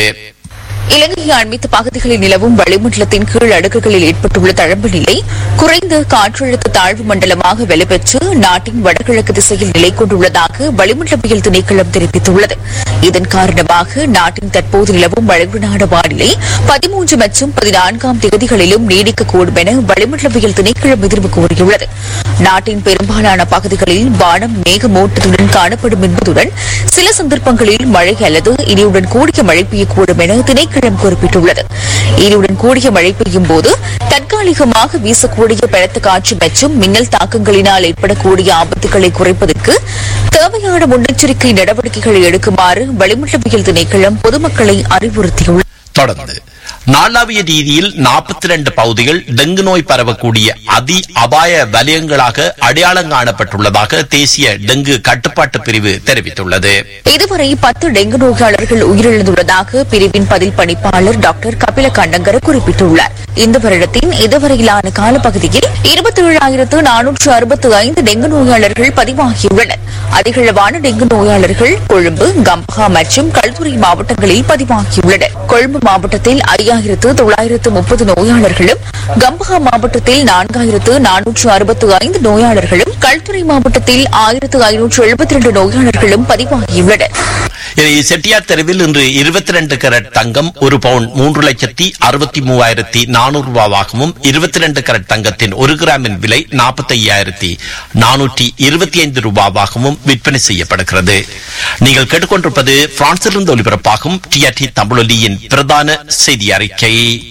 இலங்கை அண்மித்த பகுதிகளில் நிலவும் வளிமண்டலத்தின் கீழ் அடுக்குகளில் ஏற்பட்டுள்ள தழம்பு நிலை குறைந்த காற்றழுத்த தாழ்வு மண்டலமாக வலுப்பெற்று நாட்டின் வடகிழக்கு திசையில் நிலை கொண்டுள்ளதாக வளிமண்டலவியல் திணைக்களம் தெரிவித்துள்ளது இதன் காரணமாக நாட்டின் தற்போது நிலவும் வளைகுடான வானிலை பதிமூன்று மற்றும் பதினான்காம் தேதிகளிலும் நீடிக்கக்கூடும் என வளிமண்டலவியல் திணைக்களம் எதிர்வு கூறியுள்ளது நாட்டின் பெரும்பாலான பகுதிகளில் வானம் மேகமூட்டத்துடன் காணப்படும் என்பதுடன் சில சந்தர்ப்பங்களில் மழை அல்லது இடியுடன் கூடிய மழை பெய்யக்கூடும் என திணைக்களம் குறிப்பிட்டுள்ளது இடியுடன் கூடிய மழை பெய்யும் போது தற்காலிகமாக வீசக்கூடிய பலத்த காற்று மற்றும் மின்னல் தாக்கங்களினால் ஏற்படக்கூடிய ஆபத்துகளை குறைப்பதற்கு தேவையான முன்னெச்சரிக்கை நடவடிக்கைகளை எடுக்குமாறு வளிமண்டலவியல் திணைக்களம் பொதுமக்களை அறிவுறுத்தியுள்ளது தொடர்ந்து நாளாவிய ரீதியில் நாற்பத்தி ரெண்டு பகுதிகள் டெங்கு நோய் பரவக்கூடிய அதி அபாய வலயங்களாக அடையாளம் காணப்பட்டுள்ளதாக தேசிய டெங்கு கட்டுப்பாட்டு பிரிவு தெரிவித்துள்ளது இதுவரை பத்து டெங்கு நோயாளர்கள் உயிரிழந்துள்ளதாக பிரிவின் பதில் பணிப்பாளர் டாக்டர் கபில கண்டங்கர குறிப்பிட்டுள்ளார் இந்த வருடத்தின் இதுவரையிலான காலப்பகுதியில் இருபத்தி ஏழாயிரத்து நானூற்று அறுபத்தி ஐந்து டெங்கு நோயாளர்கள் பதிவாகியுள்ளனர் அதிகளவான டெங்கு நோயாளர்கள் கொழும்பு கம்பஹா மற்றும் கல்துறை மாவட்டங்களில் பதிவாகியுள்ளனர் கொழும்பு மாவட்டத்தில் ஐயாயிரத்து தொள்ளாயிரத்து முப்பது நோயாளர்களும் கம்பஹா மாவட்டத்தில் நான்காயிரத்து நானூற்று அறுபத்து ஐந்து நோயாளர்களும் கல்துறை மாவட்டத்தில் ஆயிரத்து ஐநூற்று எழுபத்தி இரண்டு நோயாளர்களும் பதிவாகியுள்ளனர் இதை செட்டியார் தெருவில் இன்று இருபத்தி ரெண்டு கரட் தங்கம் ஒரு பவுன் மூன்று லட்சத்தி அறுபத்தி மூவாயிரத்தி நானூறு ரூபாவாகவும் இருபத்தி ரெண்டு கரட் தங்கத்தின் ஒரு கிராமின் விலை நாற்பத்தி ஐயாயிரத்தி நானூற்றி இருபத்தி ஐந்து ரூபாவாகவும் விற்பனை செய்யப்படுகிறது நீங்கள் கேட்டுக்கொண்டிருப்பது பிரான்சிலிருந்து ஒலிபரப்பாகும் டிஆர்டி தமிழொலியின் பிரதான செய்தி அறிக்கை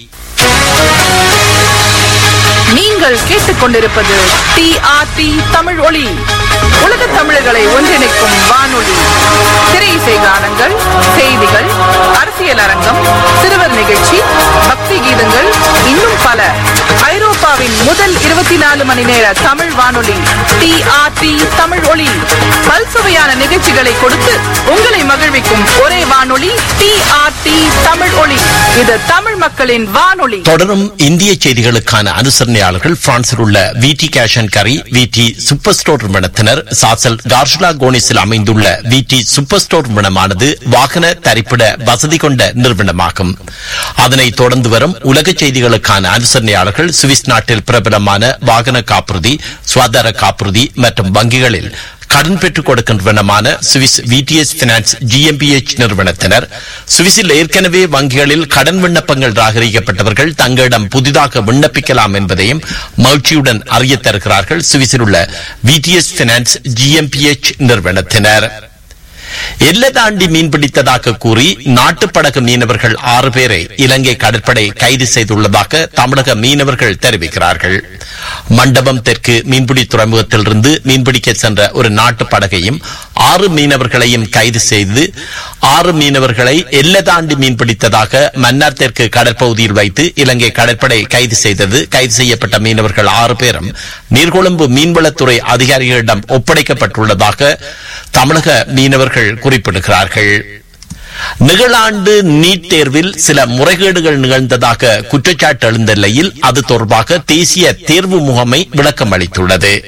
நீங்கள் கேட்டுக்கொண்டிருப்பது டிஆர்டி தமிழ் ஒளி உலக தமிழர்களை ஒன்றிணைக்கும் வானொலி திரை இசை கானங்கள் செய்திகள் அரசியல் அரங்கம் சிறுவர் நிகழ்ச்சி பக்தி கீதங்கள் இன்னும் பல ஐரோப்பாவின் முதல் இருபத்தி நாலு மணி நேர தமிழ் வானொலி டிஆர்டி தமிழ் ஒளி பல்சுவையான நிகழ்ச்சிகளை கொடுத்து உங்களை மகிழ்விக்கும் ஒரே வானொலி டிஆர்டி தமிழ் ஒளி இது தமிழ் மக்களின் வானொலி தொடரும் இந்திய செய்திகளுக்கான அனுசரணையாளர்கள் பிரான்சில் உள்ள விடி கேஷ் அண்ட் கரி விடி சூப்பர் ஸ்டோர் நிறுவனத்தினர் சாசல் கார்ஷலா கோனிஸில் அமைந்துள்ள விடி சூப்பர் ஸ்டோர் நிறுவனமானது வாகன தரிப்பிட வசதி கொண்ட நிறுவனமாகும் அதனைத் தொடர்ந்து வரும் உலக செய்திகளுக்கான அனுசரணையாளர்கள் சுவிஸ் நாட்டில் பிரபலமான வாகன காப்புறுதி சுகாதார காப்புறுதி மற்றும் வங்கிகளில் கடன் பெற்றுக் கொடுக்கின்றனமான சுவிஸ் விடிஎஸ் பினான்ஸ் ஜிஎம்பிஎச் நிறுவனத்தினர் சுவிஸில் ஏற்கனவே வங்கிகளில் கடன் விண்ணப்பங்கள் ராகரிக்கப்பட்டவர்கள் தங்களிடம் புதிதாக விண்ணப்பிக்கலாம் என்பதையும் மகிழ்ச்சியுடன் அறிய தருகிறார்கள் சுவிஸில் உள்ள விடிஎஸ் பினான்ஸ் ஜிஎம்பிஎச் நிறுவனத்தினர் எல்லை தாண்டி மீன்பிடித்ததாக கூறி நாட்டுப்படகு மீனவர்கள் ஆறு பேரை இலங்கை கடற்படை கைது செய்துள்ளதாக தமிழக மீனவர்கள் தெரிவிக்கிறார்கள் மண்டபம் தெற்கு மீன்பிடி துறைமுகத்திலிருந்து மீன்பிடிக்க சென்ற ஒரு நாட்டு படகையும் ஆறு மீனவர்களையும் கைது செய்து ஆறு மீனவர்களை எல்லை தாண்டி மீன்பிடித்ததாக மன்னார் தெற்கு கடற்பகுதியில் வைத்து இலங்கை கடற்படை கைது செய்தது கைது செய்யப்பட்ட மீனவர்கள் ஆறு பேரும் நீர்கொழும்பு மீன்வளத்துறை அதிகாரிகளிடம் ஒப்படைக்கப்பட்டுள்ளதாக தமிழக மீனவர்கள் குறிப்பிடுகிறார்கள் நிகழாண்டு நீட் தேர்வில் சில முறைகேடுகள் நிகழ்ந்ததாக குற்றச்சாட்டு எழுந்த நிலையில் அது தொடர்பாக தேசிய தேர்வு முகமை விளக்கம் அளித்துள்ளது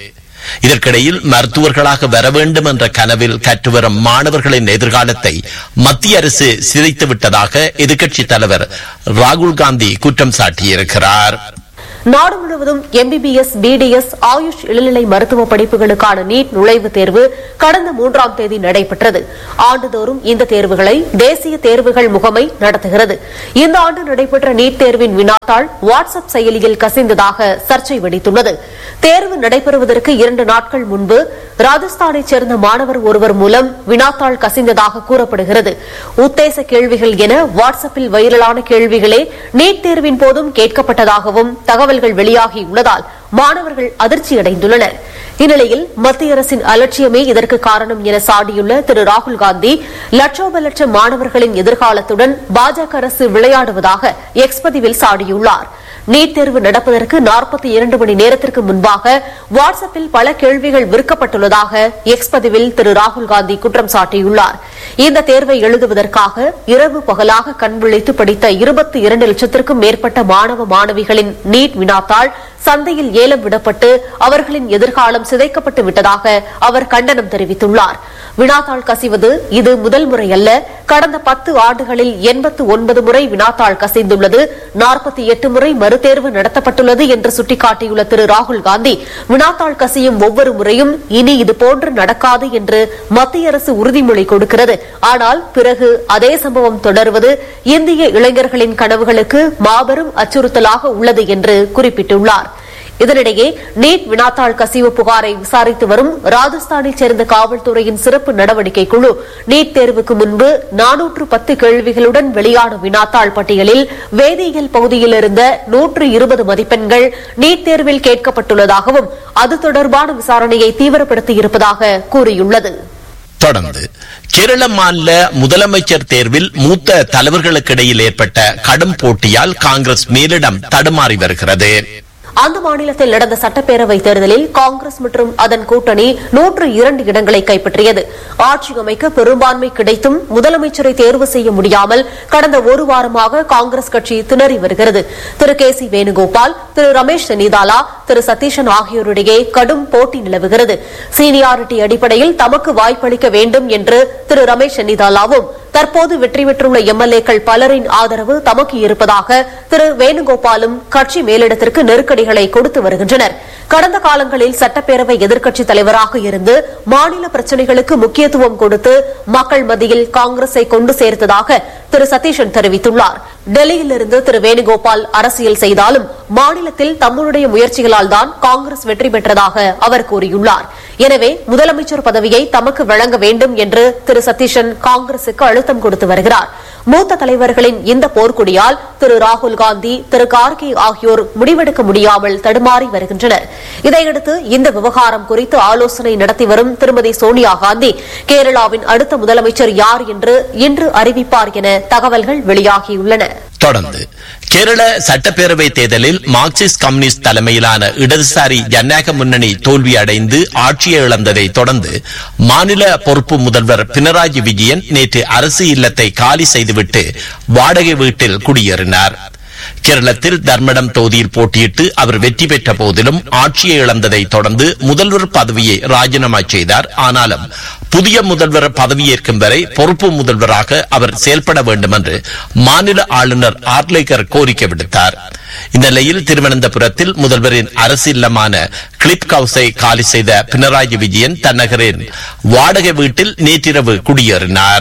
இதற்கிடையில் மருத்துவர்களாக வர வேண்டும் என்ற கனவில் கற்று வரும் மாணவர்களின் எதிர்காலத்தை மத்திய அரசு சிதைத்து விட்டதாக எதிர்க்கட்சித் தலைவர் ராகுல் காந்தி குற்றம் சாட்டியிருக்கிறார் நாடு முழுவதும் எம்பிபிஎஸ் பிடிஎஸ் ஆயுஷ் இளநிலை மருத்துவ படிப்புகளுக்கான நீட் நுழைவுத் தேர்வு கடந்த மூன்றாம் தேதி நடைபெற்றது ஆண்டுதோறும் இந்த தேர்வுகளை தேசிய தேர்வுகள் முகமை நடத்துகிறது இந்த ஆண்டு நடைபெற்ற நீட் தேர்வின் வினாத்தாள் வாட்ஸ்அப் செயலியில் கசிந்ததாக சர்ச்சை வெடித்துள்ளது தேர்வு நடைபெறுவதற்கு இரண்டு நாட்கள் முன்பு ராஜஸ்தானைச் சேர்ந்த மாணவர் ஒருவர் மூலம் வினாத்தாள் கசிந்ததாக கூறப்படுகிறது உத்தேச கேள்விகள் என வாட்ஸ்அப்பில் வைரலான கேள்விகளே நீட் தேர்வின் போதும் கேட்கப்பட்டதாகவும் தகவல்கள் வெளியாகியுள்ளதால் மாணவர்கள் அதிர்ச்சியடைந்துள்ளனர் இந்நிலையில் மத்திய அரசின் அலட்சியமே இதற்கு காரணம் என சாடியுள்ள திரு ராகுல் காந்தி லட்சோப லட்சம் மாணவர்களின் எதிர்காலத்துடன் பாஜக அரசு விளையாடுவதாக எக்ஸ் பதிவில் சாடியுள்ளார் நீட் தேர்வு நடப்பதற்கு நாற்பத்தி இரண்டு மணி நேரத்திற்கு முன்பாக வாட்ஸ்அப்பில் பல கேள்விகள் விற்கப்பட்டுள்ளதாக எக்ஸ் பதிவில் திரு ராகுல் காந்தி குற்றம் சாட்டியுள்ளார் இந்த தேர்வை எழுதுவதற்காக இரவு பகலாக கண் விழித்து படித்த இருபத்தி இரண்டு லட்சத்திற்கும் மேற்பட்ட மாணவ மாணவிகளின் நீட் வினாத்தாள் சந்தையில் ஏலம் விடப்பட்டு அவர்களின் எதிர்காலம் சிதைக்கப்பட்டு விட்டதாக அவர் கண்டனம் தெரிவித்துள்ளார் வினாத்தாள் கசிவது இது முதல் முறை அல்ல கடந்த பத்து ஆண்டுகளில் எண்பத்து ஒன்பது முறை வினாத்தாள் கசிந்துள்ளது நாற்பத்தி எட்டு முறை மறுதேர்வு நடத்தப்பட்டுள்ளது என்று சுட்டிக்காட்டியுள்ள திரு ராகுல் காந்தி வினாத்தாள் கசியும் ஒவ்வொரு முறையும் இனி இதுபோன்று நடக்காது என்று மத்திய அரசு உறுதிமொழி கொடுக்கிறது ஆனால் பிறகு அதே சம்பவம் தொடர்வது இந்திய இளைஞர்களின் கனவுகளுக்கு மாபெரும் அச்சுறுத்தலாக உள்ளது என்று குறிப்பிட்டுள்ளார் இதனிடையே நீட் வினாத்தாள் கசிவு புகாரை விசாரித்து வரும் ராஜஸ்தானைச் சேர்ந்த காவல்துறையின் சிறப்பு நடவடிக்கை குழு நீட் தேர்வுக்கு முன்பு நானூற்று பத்து கேள்விகளுடன் வெளியான வினாத்தாள் பட்டியலில் வேதியியல் பகுதியில் இருந்த நூற்று இருபது மதிப்பெண்கள் நீட் தேர்வில் கேட்கப்பட்டுள்ளதாகவும் அது தொடர்பான விசாரணையை தீவிரப்படுத்தியிருப்பதாக கூறியுள்ளது தொடர்ந்து கேரள மாநில முதலமைச்சர் தேர்வில் மூத்த தலைவர்களுக்கிடையில் ஏற்பட்ட கடும் போட்டியால் காங்கிரஸ் மேலிடம் தடுமாறி வருகிறது அந்த மாநிலத்தில் நடந்த சட்டப்பேரவை தேர்தலில் காங்கிரஸ் மற்றும் அதன் கூட்டணி நூற்று இரண்டு இடங்களை கைப்பற்றியது ஆட்சி அமைக்க பெரும்பான்மை கிடைத்தும் முதலமைச்சரை தேர்வு செய்ய முடியாமல் கடந்த ஒரு வாரமாக காங்கிரஸ் கட்சி திணறி வருகிறது திரு கே சி வேணுகோபால் திரு ரமேஷ் சென்னிதாலா திரு சதீஷன் ஆகியோரிடையே கடும் போட்டி நிலவுகிறது சீனியாரிட்டி அடிப்படையில் தமக்கு வாய்ப்பளிக்க வேண்டும் என்று திரு ரமேஷ் சென்னிதாலாவும் தற்போது வெற்றி பெற்றுள்ள எம்எல்ஏக்கள் பலரின் ஆதரவு தமக்கு இருப்பதாக திரு வேணுகோபாலும் கட்சி மேலிடத்திற்கு நெருக்கடிகளை கொடுத்து வருகின்றனர் கடந்த காலங்களில் சட்டப்பேரவை எதிர்க்கட்சித் தலைவராக இருந்து மாநில பிரச்சினைகளுக்கு முக்கியத்துவம் கொடுத்து மக்கள் மத்தியில் காங்கிரஸை கொண்டு சேர்த்ததாக திரு சதீஷன் தெரிவித்துள்ளார் டெல்லியிலிருந்து திரு வேணுகோபால் அரசியல் செய்தாலும் மாநிலத்தில் தம்முடைய முயற்சிகளால் தான் காங்கிரஸ் வெற்றி பெற்றதாக அவர் கூறியுள்ளார் எனவே முதலமைச்சர் பதவியை தமக்கு வழங்க வேண்டும் என்று திரு சதீஷன் காங்கிரசுக்கு அழுத்தம் கொடுத்து வருகிறார் மூத்த தலைவர்களின் இந்த போர்க்குடியால் திரு ராகுல் காந்தி திரு கார்கே ஆகியோர் முடிவெடுக்க முடியாமல் தடுமாறி வருகின்றனர் இதையடுத்து இந்த விவகாரம் குறித்து ஆலோசனை நடத்தி வரும் திருமதி சோனியா காந்தி கேரளாவின் அடுத்த முதலமைச்சர் யார் என்று இன்று அறிவிப்பார் என தகவல்கள் வெளியாகியுள்ளன தொடர்ந்து கேரள சட்டப்பேரவை தேர்தலில் மார்க்சிஸ்ட் கம்யூனிஸ்ட் தலைமையிலான இடதுசாரி ஜனநாயக முன்னணி தோல்வி அடைந்து ஆட்சியை இழந்ததை தொடர்ந்து மாநில பொறுப்பு முதல்வர் பினராயி விஜயன் நேற்று அரசு இல்லத்தை காலி செய்துவிட்டு வாடகை வீட்டில் குடியேறினார் கேரளத்தில் தர்மடம் தொகுதியில் போட்டியிட்டு அவர் வெற்றி பெற்ற போதிலும் ஆட்சியை இழந்ததை தொடர்ந்து முதல்வர் பதவியை ராஜினாமா செய்தார் ஆனாலும் புதிய முதல்வர் பதவியேற்கும் வரை பொறுப்பு முதல்வராக அவர் செயல்பட வேண்டும் என்று மாநில ஆளுநர் ஆர்லேகர் கோரிக்கை விடுத்தார் இந்நிலையில் திருவனந்தபுரத்தில் முதல்வரின் அரசு இல்லமான கிளிப் ஹவுஸை காலி செய்த பினராயி விஜயன் தன்னகரின் வாடகை வீட்டில் நேற்றிரவு குடியேறினார்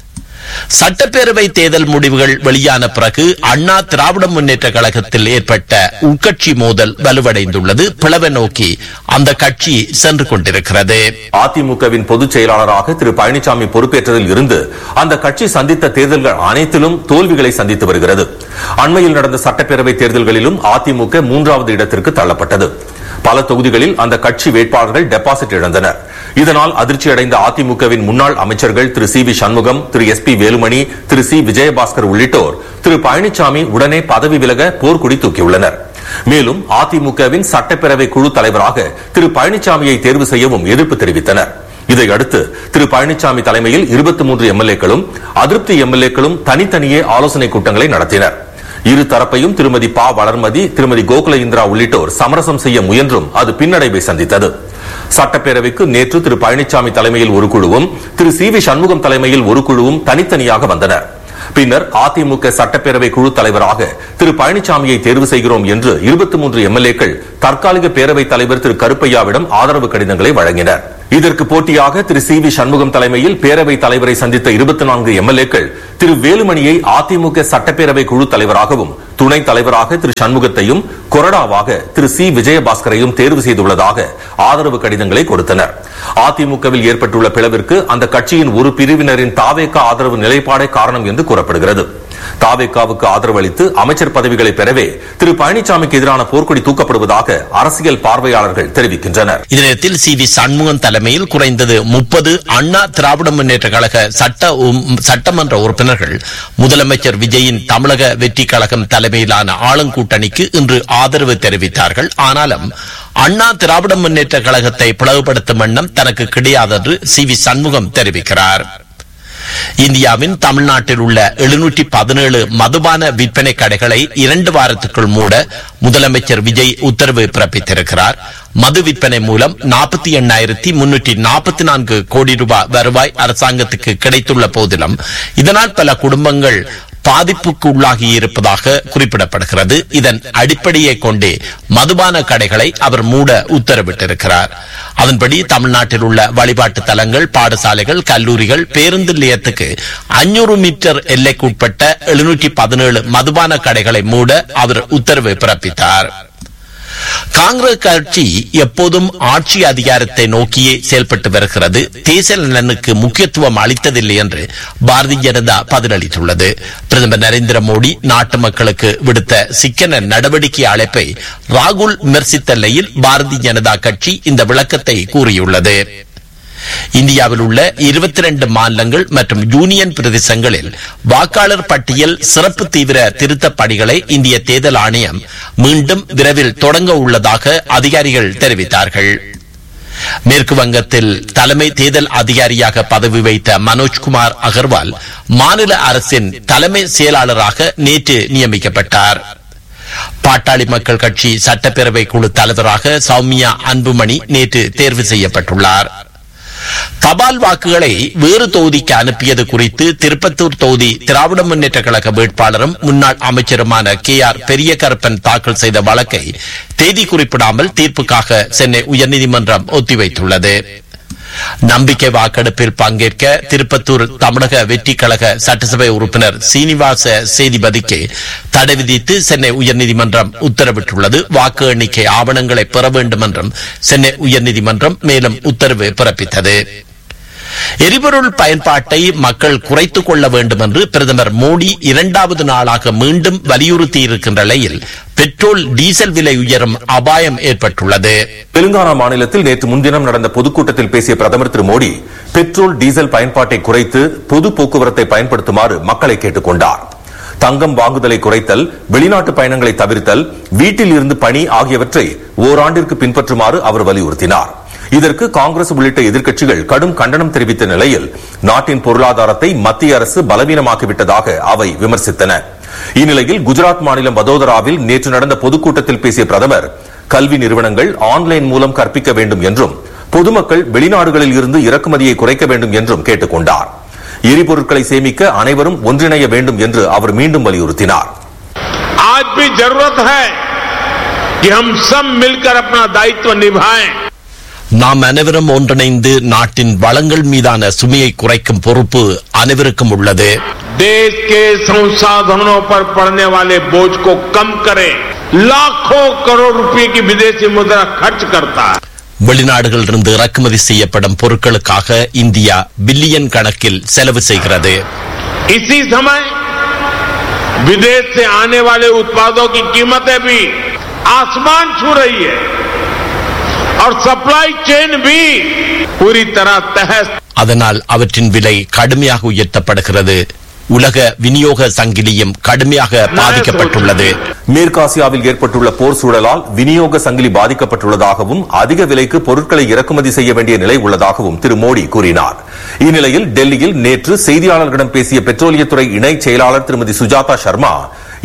சட்டப்பேரவை தேர்தல் முடிவுகள் வெளியான பிறகு அண்ணா திராவிட முன்னேற்ற கழகத்தில் ஏற்பட்ட உட்கட்சி மோதல் வலுவடைந்துள்ளது பிளவை நோக்கி அந்த கட்சி சென்று கொண்டிருக்கிறது அதிமுகவின் பொதுச் செயலாளராக திரு பழனிசாமி பொறுப்பேற்றதில் இருந்து அந்த கட்சி சந்தித்த தேர்தல்கள் அனைத்திலும் தோல்விகளை சந்தித்து வருகிறது அண்மையில் நடந்த சட்டப்பேரவை தேர்தல்களிலும் அதிமுக மூன்றாவது இடத்திற்கு தள்ளப்பட்டது பல தொகுதிகளில் அந்த கட்சி வேட்பாளர்கள் டெபாசிட் இழந்தனர் இதனால் அதிர்ச்சியடைந்த அதிமுகவின் முன்னாள் அமைச்சர்கள் திரு சி வி சண்முகம் திரு எஸ் பி வேலுமணி திரு சி விஜயபாஸ்கர் உள்ளிட்டோர் திரு பழனிசாமி உடனே பதவி விலக போர்க்குடி தூக்கியுள்ளனர் மேலும் அதிமுகவின் சட்டப்பேரவை குழு தலைவராக திரு பழனிசாமியை தேர்வு செய்யவும் எதிர்ப்பு தெரிவித்தனர் இதையடுத்து திரு பழனிசாமி தலைமையில் இருபத்தி மூன்று எம்எல்ஏக்களும் அதிருப்தி எம்எல்ஏக்களும் தனித்தனியே ஆலோசனை கூட்டங்களை நடத்தினர் இரு தரப்பையும் திருமதி பா வளர்மதி திருமதி கோகுல இந்திரா உள்ளிட்டோர் சமரசம் செய்ய முயன்றும் அது பின்னடைவை சந்தித்தது சட்டப்பேரவைக்கு நேற்று திரு பழனிசாமி தலைமையில் ஒரு குழுவும் திரு சி வி சண்முகம் தலைமையில் ஒரு குழுவும் தனித்தனியாக வந்தனர் பின்னர் அதிமுக சட்டப்பேரவை குழு தலைவராக திரு பழனிசாமியை தேர்வு செய்கிறோம் என்று இருபத்தி மூன்று எம்எல்ஏக்கள் தற்காலிக பேரவைத் தலைவர் திரு கருப்பையாவிடம் ஆதரவு கடிதங்களை வழங்கினர் இதற்கு போட்டியாக திரு சி வி சண்முகம் தலைமையில் பேரவைத் தலைவரை சந்தித்த இருபத்தி நான்கு எம்எல்ஏக்கள் திரு வேலுமணியை அதிமுக சட்டப்பேரவை குழு தலைவராகவும் துணைத் தலைவராக திரு சண்முகத்தையும் கொறடாவாக திரு சி விஜயபாஸ்கரையும் தேர்வு செய்துள்ளதாக ஆதரவு கடிதங்களை கொடுத்தனர் அதிமுகவில் ஏற்பட்டுள்ள பிளவிற்கு அந்த கட்சியின் ஒரு பிரிவினரின் தாவேக்கா ஆதரவு நிலைப்பாடே காரணம் என்று கூறப்படுகிறது தாவேக்காவுக்கு ஆதரவு அளித்து அமைச்சர் பதவிகளை பெறவே திரு பழனிசாமிக்கு எதிரான போர்க்கொடி தூக்கப்படுவதாக அரசியல் பார்வையாளர்கள் தெரிவிக்கின்றனர் இதனத்தில் சி வி சண்முகம் தலைமையில் குறைந்தது முப்பது அண்ணா திராவிட முன்னேற்ற கழக சட்ட உம், சட்டமன்ற உறுப்பினர்கள் முதலமைச்சர் விஜயின் தமிழக வெற்றி கழகம் தலைமையிலான ஆளுங்கூட்டணிக்கு இன்று ஆதரவு தெரிவித்தார்கள் ஆனாலும் அண்ணா திராவிட முன்னேற்ற கழகத்தை பிளவுபடுத்தும் எண்ணம் தனக்கு கிடையாதென்று சி வி சண்முகம் தெரிவிக்கிறார் இந்தியாவின் தமிழ்நாட்டில் உள்ள எழுநூற்றி பதினேழு மதுபான விற்பனை கடைகளை இரண்டு வாரத்துக்குள் மூட முதலமைச்சர் விஜய் உத்தரவு பிறப்பித்திருக்கிறார் மது விற்பனை மூலம் நாற்பத்தி எண்ணாயிரத்தி முன்னூற்றி நாற்பத்தி நான்கு கோடி ரூபாய் வருவாய் அரசாங்கத்துக்கு கிடைத்துள்ள போதிலும் இதனால் பல குடும்பங்கள் பாதிப்புக்கு உள்ளாகி இருப்பதாக குறிப்பிடப்படுகிறது இதன் அடிப்படையை கொண்டே மதுபான கடைகளை அவர் மூட உத்தரவிட்டிருக்கிறார் அதன்படி தமிழ்நாட்டில் உள்ள வழிபாட்டு தலங்கள் பாடசாலைகள் கல்லூரிகள் பேருந்து நிலையத்துக்கு அஞ்சூறு மீட்டர் எல்லைக்குட்பட்ட எழுநூற்றி பதினேழு மதுபான கடைகளை மூட அவர் உத்தரவு பிறப்பித்தார் காங்கிரஸ் கட்சி எப்போதும் ஆட்சி அதிகாரத்தை நோக்கியே செயல்பட்டு வருகிறது தேசிய நலனுக்கு முக்கியத்துவம் அளித்ததில்லை என்று பாரதிய ஜனதா பதிலளித்துள்ளது பிரதமர் நரேந்திர மோடி நாட்டு மக்களுக்கு விடுத்த சிக்கன நடவடிக்கை அழைப்பை ராகுல் விமர்சித்த நிலையில் பாரதிய ஜனதா கட்சி இந்த விளக்கத்தை கூறியுள்ளது இந்தியாவில் உள்ள இருபத்தி ரெண்டு மாநிலங்கள் மற்றும் யூனியன் பிரதேசங்களில் வாக்காளர் பட்டியல் சிறப்பு தீவிர திருத்தப் பணிகளை இந்திய தேர்தல் ஆணையம் மீண்டும் விரைவில் தொடங்க உள்ளதாக அதிகாரிகள் தெரிவித்தார்கள் மேற்கு வங்கத்தில் தலைமை தேர்தல் அதிகாரியாக பதவி வைத்த மனோஜ்குமார் அகர்வால் மாநில அரசின் தலைமை செயலாளராக நேற்று நியமிக்கப்பட்டார் பாட்டாளி மக்கள் கட்சி சட்டப்பேரவை குழு தலைவராக சௌமியா அன்புமணி நேற்று தேர்வு செய்யப்பட்டுள்ளார் தபால் வாக்குகளை வேறு தொகுதிக்கு அனுப்பியது குறித்து திருப்பத்தூர் தொகுதி திராவிட முன்னேற்ற கழக வேட்பாளரும் முன்னாள் அமைச்சருமான கே ஆர் பெரிய கருப்பன் தாக்கல் செய்த வழக்கை தேதி குறிப்பிடாமல் தீர்ப்புக்காக சென்னை உயர்நீதிமன்றம் ஒத்திவைத்துள்ளது நம்பிக்கை வாக்கெடுப்பில் பங்கேற்க திருப்பத்தூர் தமிழக வெற்றி கழக சட்டசபை உறுப்பினர் சீனிவாச சேதிபதிக்கு தடை விதித்து சென்னை உயர்நீதிமன்றம் உத்தரவிட்டுள்ளது வாக்கு எண்ணிக்கை ஆவணங்களை பெற வேண்டும் என்றும் சென்னை உயர்நீதிமன்றம் மேலும் உத்தரவு பிறப்பித்தது எரிபொருள் பயன்பாட்டை மக்கள் குறைத்துக் கொள்ள வேண்டும் என்று பிரதமர் மோடி இரண்டாவது நாளாக மீண்டும் வலியுறுத்தி இருக்கின்ற நிலையில் பெட்ரோல் டீசல் விலை உயரும் அபாயம் ஏற்பட்டுள்ளது தெலுங்கானா மாநிலத்தில் நேற்று முன்தினம் நடந்த பொதுக்கூட்டத்தில் பேசிய பிரதமர் திரு மோடி பெட்ரோல் டீசல் பயன்பாட்டை குறைத்து பொது போக்குவரத்தை பயன்படுத்துமாறு மக்களை கேட்டுக் கொண்டார் தங்கம் வாங்குதலை குறைத்தல் வெளிநாட்டு பயணங்களை தவிர்த்தல் வீட்டில் இருந்து பணி ஆகியவற்றை ஓராண்டிற்கு பின்பற்றுமாறு அவர் வலியுறுத்தினார் இதற்கு காங்கிரஸ் உள்ளிட்ட எதிர்க்கட்சிகள் கடும் கண்டனம் தெரிவித்த நிலையில் நாட்டின் பொருளாதாரத்தை மத்திய அரசு பலவீனமாக்கிவிட்டதாக அவை விமர்சித்தன இந்நிலையில் குஜராத் மாநிலம் வதோதராவில் நேற்று நடந்த பொதுக்கூட்டத்தில் பேசிய பிரதமர் கல்வி நிறுவனங்கள் ஆன்லைன் மூலம் கற்பிக்க வேண்டும் என்றும் பொதுமக்கள் வெளிநாடுகளில் இருந்து இறக்குமதியை குறைக்க வேண்டும் என்றும் கேட்டுக் கொண்டார் எரிபொருட்களை சேமிக்க அனைவரும் ஒன்றிணைய வேண்டும் என்று அவர் மீண்டும் வலியுறுத்தினார் आज भी जरूरत है कि हम सब मिलकर अपना दायित्व निभाएं நாம் அனைவரும் ஒன்றிணைந்து நாட்டின் வளங்கள் மீதான சுமையை குறைக்கும் பொறுப்பு அனைவருக்கும் உள்ளது देश के संसाधनों पर पड़ने वाले बोझ को कम करें लाखों करोड़ रुपए की विदेशी मुद्रा खर्च करता है வெளிநாடுகளிலிருந்து இறக்குமதி செய்யப்படும் பொருட்களுக்காக இந்தியா பில்லியன் கணக்கில் செலவு செய்கிறது इसी समय विदेश से आने वाले उत्पादों की कीमतें भी आसमान छू रही है और सप्लाई चेन भी पूरी तरह तहस அதனால் அவற்றின் விலை கடுமையாக உயர்த்தப்படுகிறது உலக விநியோக சங்கிலியும் கடுமையாக பாதிக்கப்பட்டுள்ளது மேற்காசியாவில் ஏற்பட்டுள்ள போர் சூழலால் விநியோக சங்கிலி பாதிக்கப்பட்டுள்ளதாகவும் அதிக விலைக்கு பொருட்களை இறக்குமதி செய்ய வேண்டிய நிலை உள்ளதாகவும் திரு மோடி கூறினார் இந்நிலையில் டெல்லியில் நேற்று செய்தியாளர்களிடம் பேசிய பெட்ரோலியத்துறை இணை செயலாளர் திருமதி சுஜாதா சர்மா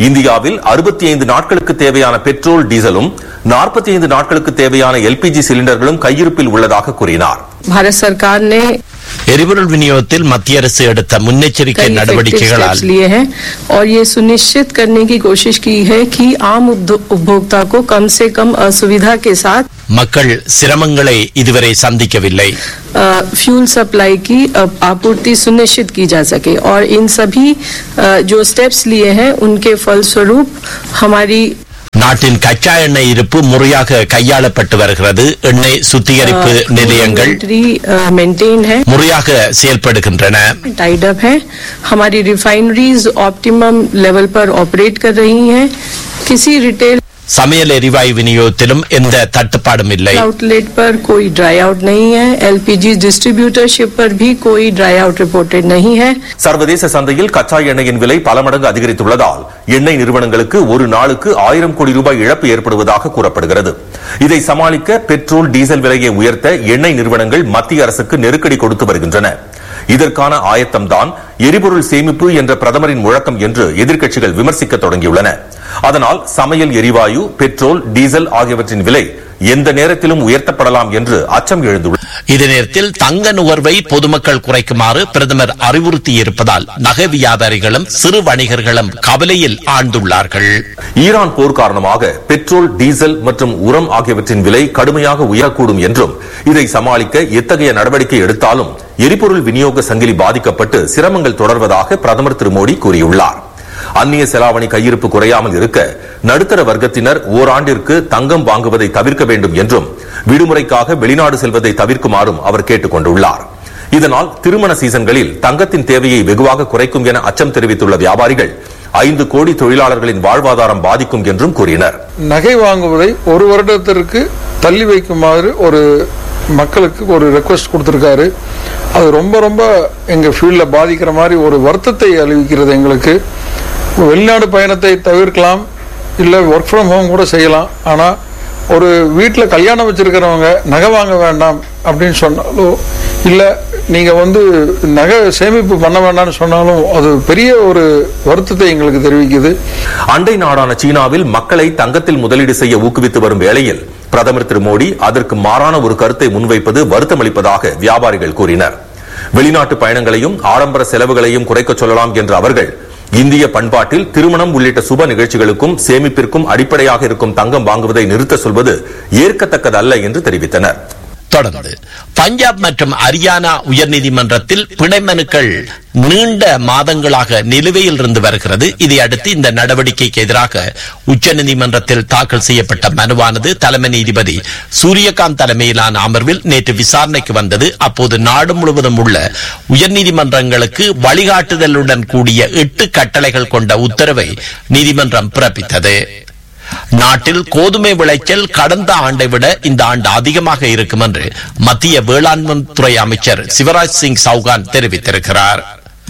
இந்தியாவில் அறுபத்தி ஐந்து நாட்களுக்கு தேவையான பெட்ரோல் டீசலும் நாற்பத்தி ஐந்து நாட்களுக்கு தேவையான எல்பிஜி சிலிண்டர்களும் கையிருப்பில் உள்ளதாக கூறினார் भारत सरकार ने எரிபொருள் விநியோகத்தில் மத்திய அரசு எடுத்த முன்னெச்சரிக்கை कई effective நடவடிக்கைகளால் steps लिए हैं और ये सुनिश्चित करने की कोशिश की है कि आम उपभो- उपभोक्ता को कम से कम असुविधा के साथ மக்கள் சிரமங்களை இதுவரை சந்திக்கவில்லை अ, फ्यूल सप्लाई की अ, आपूर्ति सुनिश्चित की जा सके और इन सभी अ, जो स्टेप्स लिए हैं उनके फलस्वरूप हमारी நாட்டின் கச்சா எண்ணெய் இருப்பு முறையாக கையாளப்பட்டு வருகிறது எண்ணெய் சுத்திகரிப்பு நிலையங்கள் मेंटेन है முறையாக செயல்படுகின்றன टाइड अप है हमारी रिफाइनरीज ऑप्टिमम लेवल पर ऑपरेट कर रही हैं किसी रिटेल சமையல் எரிவாயு விநியோகத்திலும் எந்த தட்டுப்பாடும் இல்லை आउटलेट पर कोई ड्राई आउट नहीं है एलपीजी डिस्ट्रीब्यूटरशिप पर भी कोई ड्राई आउट रिपोर्टेड नहीं है சர்வதேச சந்தையில் கச்சா எண்ணெயின் விலை பல மடங்கு அதிகரித்துள்ளதால் எண்ணெய் நிறுவனங்களுக்கு ஒரு நாளுக்கு ஆயிரம் கோடி ரூபாய் இழப்பு ஏற்படுவதாக கூறப்படுகிறது இதை சமாளிக்க பெட்ரோல் டீசல் விலையை உயர்த்த எண்ணெய் நிறுவனங்கள் மத்திய அரசுக்கு நெருக்கடி கொடுத்து வருகின்றன இதற்கான ஆயத்தம்தான் எரிபொருள் சேமிப்பு என்ற பிரதமரின் முழக்கம் என்று எதிர்க்கட்சிகள் விமர்சிக்க தொடங்கியுள்ளன அதனால் சமையல் எரிவாயு பெட்ரோல் டீசல் ஆகியவற்றின் விலை எந்த நேரத்திலும் உயர்த்தப்படலாம் என்று அச்சம் எழுந்துள்ளது இதே நேரத்தில் தங்க நுகர்வை பொதுமக்கள் குறைக்குமாறு பிரதமர் அறிவுறுத்தி இருப்பதால் நகை வியாபாரிகளும் சிறு வணிகர்களும் கவலையில் ஆழ்ந்துள்ளார்கள் ஈரான் போர் காரணமாக பெட்ரோல் டீசல் மற்றும் உரம் ஆகியவற்றின் விலை கடுமையாக உயரக்கூடும் என்றும் இதை சமாளிக்க எத்தகைய நடவடிக்கை எடுத்தாலும் எரிபொருள் விநியோக சங்கிலி பாதிக்கப்பட்டு சிரமங்கள் தொடர்வதாக பிரதமர் திரு மோடி கூறியுள்ளார் அந்நிய செலாவணி கையிருப்பு குறையாமல் இருக்க நடுத்தர வர்க்கத்தினர் ஓராண்டிற்கு தங்கம் வாங்குவதை தவிர்க்க வேண்டும் என்றும் விடுமுறைக்காக வெளிநாடு செல்வதை தவிர்க்குமாறும் அவர் கேட்டுக் கொண்டுள்ளார் இதனால் திருமண சீசன்களில் தங்கத்தின் தேவையை வெகுவாக குறைக்கும் என அச்சம் தெரிவித்துள்ள வியாபாரிகள் ஐந்து கோடி தொழிலாளர்களின் வாழ்வாதாரம் பாதிக்கும் என்றும் கூறினர் நகை வாங்குவதை ஒரு வருடத்திற்கு தள்ளி வைக்குமாறு ஒரு மக்களுக்கு ஒரு ரெக்வஸ்ட் கொடுத்துருக்காரு அது ரொம்ப ரொம்ப எங்கள் ஃபீல்டில் பாதிக்கிற மாதிரி ஒரு வருத்தத்தை அளிக்கிறது எங்களுக்கு வெளிநாடு பயணத்தை தவிர்க்கலாம் இல்லை ஒர்க் ஃப்ரம் ஹோம் கூட செய்யலாம் ஆனால் ஒரு வீட்டில் கல்யாணம் வச்சிருக்கிறவங்க நகை வாங்க வேண்டாம் அப்படின்னு சொன்னாலோ இல்லை நீங்கள் வந்து நகை சேமிப்பு பண்ண வேண்டாம்னு சொன்னாலும் அது பெரிய ஒரு வருத்தத்தை எங்களுக்கு தெரிவிக்குது அண்டை நாடான சீனாவில் மக்களை தங்கத்தில் முதலீடு செய்ய ஊக்குவித்து வரும் வேளையில் பிரதமர் திரு மோடி அதற்கு மாறான ஒரு கருத்தை முன்வைப்பது வருத்தமளிப்பதாக வியாபாரிகள் கூறினர் வெளிநாட்டு பயணங்களையும் ஆடம்பர செலவுகளையும் குறைக்கச் சொல்லலாம் என்ற அவர்கள் இந்திய பண்பாட்டில் திருமணம் உள்ளிட்ட சுப நிகழ்ச்சிகளுக்கும் சேமிப்பிற்கும் அடிப்படையாக இருக்கும் தங்கம் வாங்குவதை நிறுத்த சொல்வது ஏற்கத்தக்கதல்ல என்று தெரிவித்தனர் தொடர்ந்து பஞ்சாப் மற்றும் ஹரியானா உயர்நீதிமன்றத்தில் பிணை மனுக்கள் நீண்ட மாதங்களாக நிலுவையில் இருந்து வருகிறது இதையடுத்து இந்த நடவடிக்கைக்கு எதிராக உச்சநீதிமன்றத்தில் தாக்கல் செய்யப்பட்ட மனுவானது தலைமை நீதிபதி சூரியகாந்த் தலைமையிலான அமர்வில் நேற்று விசாரணைக்கு வந்தது அப்போது நாடு முழுவதும் உள்ள உயர்நீதிமன்றங்களுக்கு வழிகாட்டுதலுடன் கூடிய எட்டு கட்டளைகள் கொண்ட உத்தரவை நீதிமன்றம் பிறப்பித்தது நாட்டில் கோதுமை விளைச்சல் கடந்த ஆண்டை விட இந்த ஆண்டு அதிகமாக இருக்கும் என்று மத்திய வேளாண்மை துறை அமைச்சர் சிவராஜ் சிங் சௌகான் தெரிவித்திருக்கிறார்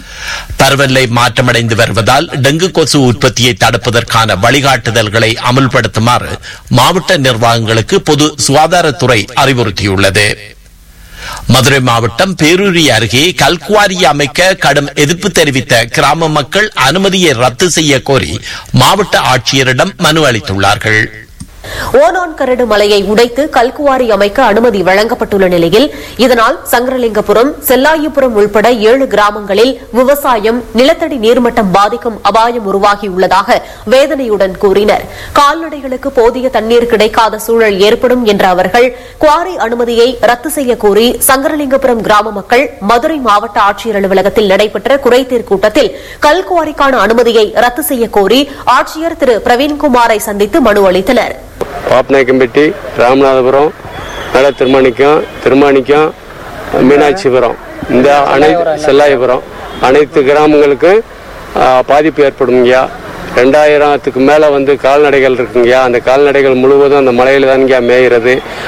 பருவநிலை மாற்றமடைந்து வருவதால் டெங்கு கொசு உற்பத்தியை தடுப்பதற்கான வழிகாட்டுதல்களை அமல்படுத்துமாறு மாவட்ட நிர்வாகங்களுக்கு பொது சுகாதாரத்துறை அறிவுறுத்தியுள்ளது மதுரை மாவட்டம் பேரூரி அருகே கல்குவாரி அமைக்க கடும் எதிர்ப்பு தெரிவித்த கிராம மக்கள் அனுமதியை ரத்து செய்ய கோரி மாவட்ட ஆட்சியரிடம் மனு அளித்துள்ளார்கள் ஓனான் கரடு மலையை உடைத்து கல்குவாரி அமைக்க அனுமதி வழங்கப்பட்டுள்ள நிலையில் இதனால் சங்கரலிங்கபுரம் செல்லாயிபுரம் உள்பட ஏழு கிராமங்களில் விவசாயம் நிலத்தடி நீர்மட்டம் பாதிக்கும் அபாயம் உருவாகியுள்ளதாக வேதனையுடன் கூறினர் கால்நடைகளுக்கு போதிய தண்ணீர் கிடைக்காத சூழல் ஏற்படும் என்ற அவர்கள் குவாரி அனுமதியை ரத்து செய்ய கோரி சங்கரலிங்கபுரம் கிராம மக்கள் மதுரை மாவட்ட ஆட்சியர் அலுவலகத்தில் நடைபெற்ற குறைதீர் கூட்டத்தில் கல்குவாரிக்கான அனுமதியை ரத்து செய்ய கோரி ஆட்சியர் திரு பிரவீன்குமாரை சந்தித்து மனு அளித்தனர் பாப்பநாயக்கம்பட்டி ராமநாதபுரம் மேல திருமாணிக்கம் திருமாணிக்கம் மீனாட்சிபுரம் இந்த அனை செல்லாயபுரம் அனைத்து கிராமங்களுக்கும் ஆ, பாதிப்பு ஏற்படுங்கய்யா ரெண்டாயிரத்துக்கு மேலே வந்து கால்நடைகள் இருக்குங்கய்யா அந்த கால்நடைகள் முழுவதும் அந்த மலையில் தான்ங்கய்யா மேயிறது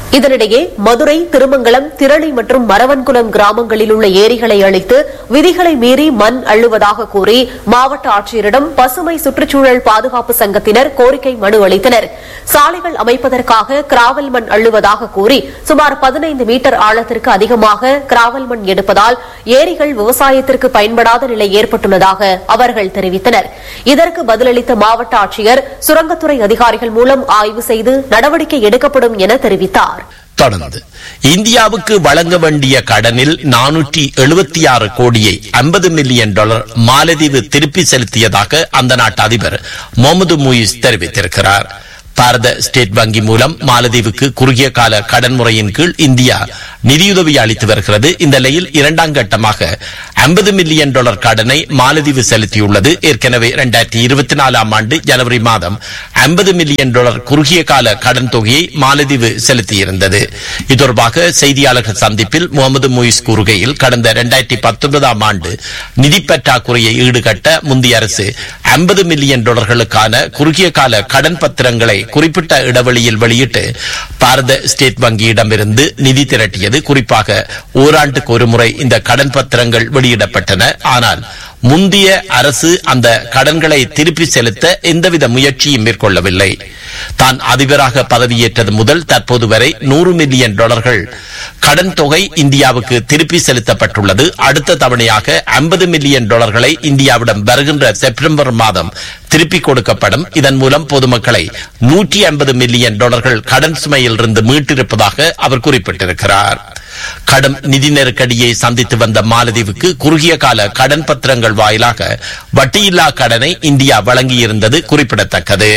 இதனிடையே மதுரை திருமங்கலம் திரளி மற்றும் மரவன்குளம் கிராமங்களில் உள்ள ஏரிகளை அழித்து விதிகளை மீறி மண் அள்ளுவதாக கூறி மாவட்ட ஆட்சியரிடம் பசுமை சுற்றுச்சூழல் பாதுகாப்பு சங்கத்தினர் கோரிக்கை மனு அளித்தனர் சாலைகள் அமைப்பதற்காக கிராவல் மண் அள்ளுவதாக கூறி சுமார் பதினைந்து மீட்டர் ஆழத்திற்கு அதிகமாக கிராவல் மண் எடுப்பதால் ஏரிகள் விவசாயத்திற்கு பயன்படாத நிலை ஏற்பட்டுள்ளதாக அவர்கள் தெரிவித்தனர் இதற்கு பதிலளித்த மாவட்ட ஆட்சியர் சுரங்கத்துறை அதிகாரிகள் மூலம் ஆய்வு செய்து நடவடிக்கை எடுக்கப்படும் என தெரிவித்தார் தொடர்ந்து இந்தியாவுக்கு வழங்க வேண்டிய கடனில் நானூற்றி எழுபத்தி ஆறு கோடியை ஐம்பது மில்லியன் டாலர் மாலதீவு திருப்பி செலுத்தியதாக அந்த நாட்டு அதிபர் முகமது முயிஸ் தெரிவித்திருக்கிறார் பாரத ஸ்டேட் வங்கி மூலம் மாலதீவுக்கு குறுகிய கால கடன் முறையின் கீழ் இந்தியா நிதியுதவி அளித்து வருகிறது இந்த நிலையில் இரண்டாம் கட்டமாக ஐம்பது மில்லியன் டாலர் கடனை மாலதீவு செலுத்தியுள்ளது ஏற்கனவே இரண்டாயிரத்தி இருபத்தி நாலாம் ஆண்டு ஜனவரி மாதம் ஐம்பது மில்லியன் டாலர் குறுகிய கால கடன் தொகையை மாலதீவு செலுத்தியிருந்தது இது தொடர்பாக செய்தியாளர்கள் சந்திப்பில் முகமது முயிஸ் கூறுகையில் கடந்த இரண்டாயிரத்தி பத்தொன்பதாம் ஆண்டு நிதி பற்றாக்குறையை ஈடுகட்ட முந்தைய அரசு ஐம்பது மில்லியன் டாலர்களுக்கான குறுகிய கால கடன் பத்திரங்களை குறிப்பிட்ட இடைவெளியில் வெளியிட்டு பாரத ஸ்டேட் வங்கியிடமிருந்து நிதி திரட்டியது குறிப்பாக ஓராண்டுக்கு ஒருமுறை இந்த கடன் பத்திரங்கள் வெளியிடப்பட்டன ஆனால் முந்தைய அரசு அந்த கடன்களை திருப்பி செலுத்த எந்தவித முயற்சியும் மேற்கொள்ளவில்லை தான் அதிபராக பதவியேற்றது முதல் தற்போது வரை நூறு மில்லியன் டாலர்கள் கடன் தொகை இந்தியாவுக்கு திருப்பி செலுத்தப்பட்டுள்ளது அடுத்த தவணையாக ஐம்பது மில்லியன் டாலர்களை இந்தியாவிடம் வருகின்ற செப்டம்பர் மாதம் திருப்பி கொடுக்கப்படும் இதன் மூலம் பொதுமக்களை நூற்றி ஐம்பது மில்லியன் டாலர்கள் கடன் சுமையிலிருந்து மீட்டிருப்பதாக அவர் குறிப்பிட்டிருக்கிறார் கடும் நிதி நெருக்கடியை சந்தித்து வந்த மாலதீவுக்கு குறுகிய கால கடன் பத்திரங்கள் வாயிலாக வட்டியில்லா கடனை இந்தியா வழங்கியிருந்தது குறிப்பிடத்தக்கது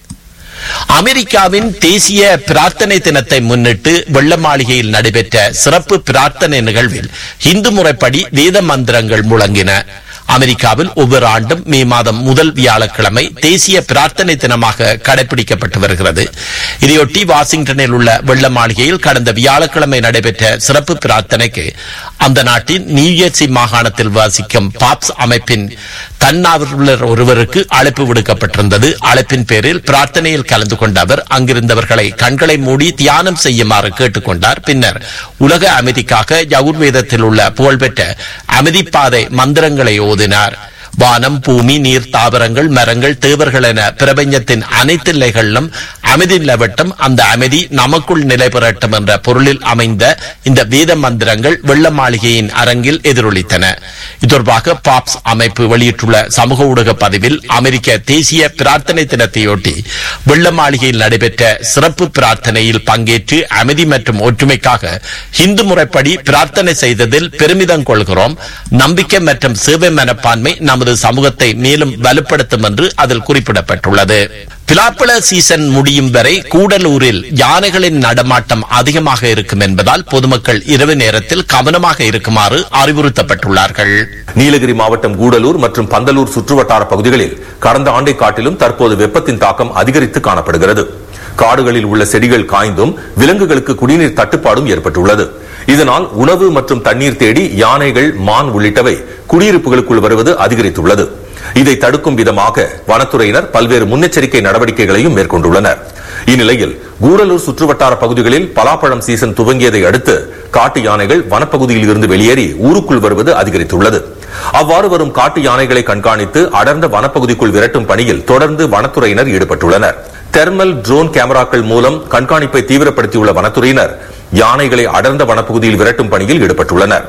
அமெரிக்காவின் தேசிய பிரார்த்தனை தினத்தை முன்னிட்டு வெள்ள மாளிகையில் நடைபெற்ற சிறப்பு பிரார்த்தனை நிகழ்வில் இந்து முறைப்படி வேத மந்திரங்கள் முழங்கின அமெரிக்காவில் ஒவ்வொரு ஆண்டும் மே மாதம் முதல் வியாழக்கிழமை தேசிய பிரார்த்தனை தினமாக கடைபிடிக்கப்பட்டு வருகிறது இதையொட்டி வாஷிங்டனில் உள்ள வெள்ள மாளிகையில் கடந்த வியாழக்கிழமை நடைபெற்ற சிறப்பு பிரார்த்தனைக்கு அந்த நாட்டின் நியூஜெர்சி மாகாணத்தில் வாசிக்கும் பாப்ஸ் அமைப்பின் தன்னார்வலர் ஒருவருக்கு அழைப்பு விடுக்கப்பட்டிருந்தது அழைப்பின் பேரில் பிரார்த்தனையில் கலந்து கொண்ட அவர் அங்கிருந்தவர்களை கண்களை மூடி தியானம் செய்யுமாறு கேட்டுக்கொண்டார் பின்னர் உலக அமைதிக்காக யகுர்வேதத்தில் உள்ள புகழ்பெற்ற அமைதிப்பாதை மந்திரங்களை ஓதினார் வானம் பூமி நீர் தாவரங்கள் மரங்கள் தேவர்கள் என பிரபஞ்சத்தின் அனைத்து நிலைகளிலும் அமைதி நிலவட்டும் அந்த அமைதி நமக்குள் நிலை பெறட்டும் என்ற பொருளில் அமைந்த இந்த வேத மந்திரங்கள் வெள்ள மாளிகையின் அரங்கில் எதிரொலித்தன இது தொடர்பாக பாப்ஸ் அமைப்பு வெளியிட்டுள்ள சமூக ஊடக பதிவில் அமெரிக்க தேசிய பிரார்த்தனை தினத்தையொட்டி வெள்ள மாளிகையில் நடைபெற்ற சிறப்பு பிரார்த்தனையில் பங்கேற்று அமைதி மற்றும் ஒற்றுமைக்காக இந்து முறைப்படி பிரார்த்தனை செய்ததில் பெருமிதம் கொள்கிறோம் நம்பிக்கை மற்றும் சேவை மனப்பான்மை நமது சமூகத்தை மேலும் வலுப்படுத்தும் என்று அதில் குறிப்பிடப்பட்டுள்ளது பிலாப்பழ சீசன் முடியும் வரை கூடலூரில் யானைகளின் நடமாட்டம் அதிகமாக இருக்கும் என்பதால் பொதுமக்கள் இரவு நேரத்தில் கவனமாக இருக்குமாறு அறிவுறுத்தப்பட்டுள்ளார்கள் நீலகிரி மாவட்டம் கூடலூர் மற்றும் பந்தலூர் சுற்றுவட்டார பகுதிகளில் கடந்த ஆண்டை காட்டிலும் தற்போது வெப்பத்தின் தாக்கம் அதிகரித்து காணப்படுகிறது காடுகளில் உள்ள செடிகள் காய்ந்தும் விலங்குகளுக்கு குடிநீர் தட்டுப்பாடும் ஏற்பட்டுள்ளது இதனால் உணவு மற்றும் தண்ணீர் தேடி யானைகள் மான் உள்ளிட்டவை குடியிருப்புகளுக்குள் வருவது அதிகரித்துள்ளது இதை தடுக்கும் விதமாக வனத்துறையினர் பல்வேறு முன்னெச்சரிக்கை நடவடிக்கைகளையும் மேற்கொண்டுள்ளனர் இந்நிலையில் கூடலூர் சுற்றுவட்டார பகுதிகளில் பலாப்பழம் சீசன் துவங்கியதை அடுத்து காட்டு யானைகள் வனப்பகுதியில் இருந்து வெளியேறி ஊருக்குள் வருவது அதிகரித்துள்ளது அவ்வாறு வரும் காட்டு யானைகளை கண்காணித்து அடர்ந்த வனப்பகுதிக்குள் விரட்டும் பணியில் தொடர்ந்து வனத்துறையினர் ஈடுபட்டுள்ளனர் தெர்மல் ட்ரோன் கேமராக்கள் மூலம் கண்காணிப்பை தீவிரப்படுத்தியுள்ள வனத்துறையினர் யானைகளை அடர்ந்த வனப்பகுதியில் விரட்டும் பணியில் ஈடுபட்டுள்ளனர்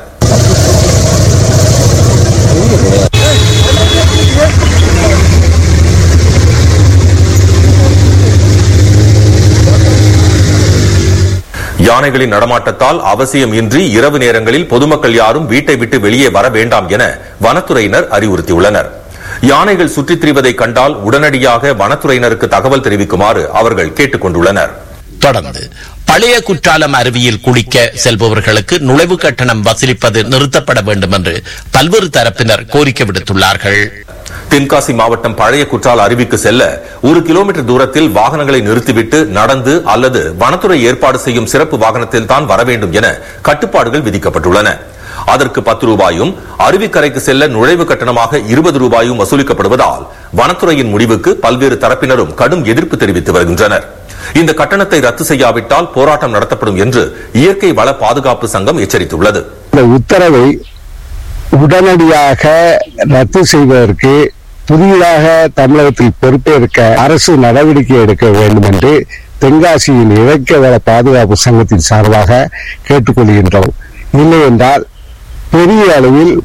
யானைகளின் நடமாட்டத்தால் அவசியம் இன்றி இரவு நேரங்களில் பொதுமக்கள் யாரும் வீட்டை விட்டு வெளியே வர வேண்டாம் என வனத்துறையினர் அறிவுறுத்தியுள்ளனர் யானைகள் சுற்றித் திரிவதை கண்டால் உடனடியாக வனத்துறையினருக்கு தகவல் தெரிவிக்குமாறு அவர்கள் கேட்டுக் கொண்டுள்ளனர் தொடர்ந்து பழைய குற்றாலம் அருவியில் குளிக்க செல்பவர்களுக்கு நுழைவு கட்டணம் வசூலிப்பது நிறுத்தப்பட வேண்டும் என்று பல்வேறு தரப்பினர் கோரிக்கை விடுத்துள்ளார்கள் தென்காசி மாவட்டம் பழைய குற்றால அருவிக்கு செல்ல ஒரு கிலோமீட்டர் தூரத்தில் வாகனங்களை நிறுத்திவிட்டு நடந்து அல்லது வனத்துறை ஏற்பாடு செய்யும் சிறப்பு வாகனத்தில் தான் வர வேண்டும் என கட்டுப்பாடுகள் விதிக்கப்பட்டுள்ளன அதற்கு பத்து ரூபாயும் அருவிக்கரைக்கு செல்ல நுழைவு கட்டணமாக இருபது ரூபாயும் வசூலிக்கப்படுவதால் வனத்துறையின் முடிவுக்கு பல்வேறு தரப்பினரும் கடும் எதிர்ப்பு தெரிவித்து வருகின்றனர் இந்த கட்டணத்தை ரத்து செய்யாவிட்டால் போராட்டம் நடத்தப்படும் என்று இயற்கை வள பாதுகாப்பு சங்கம் எச்சரித்துள்ளது இந்த உத்தரவை உடனடியாக ரத்து செய்வதற்கு புதிதாக தமிழகத்தில் பொறுப்பேற்க அரசு நடவடிக்கை எடுக்க வேண்டும் என்று தென்காசியின் இயற்கை வள பாதுகாப்பு சங்கத்தின் சார்பாக கேட்டுக்கொள்கின்றோம் இல்லை என்றால் பெரிய அளவில்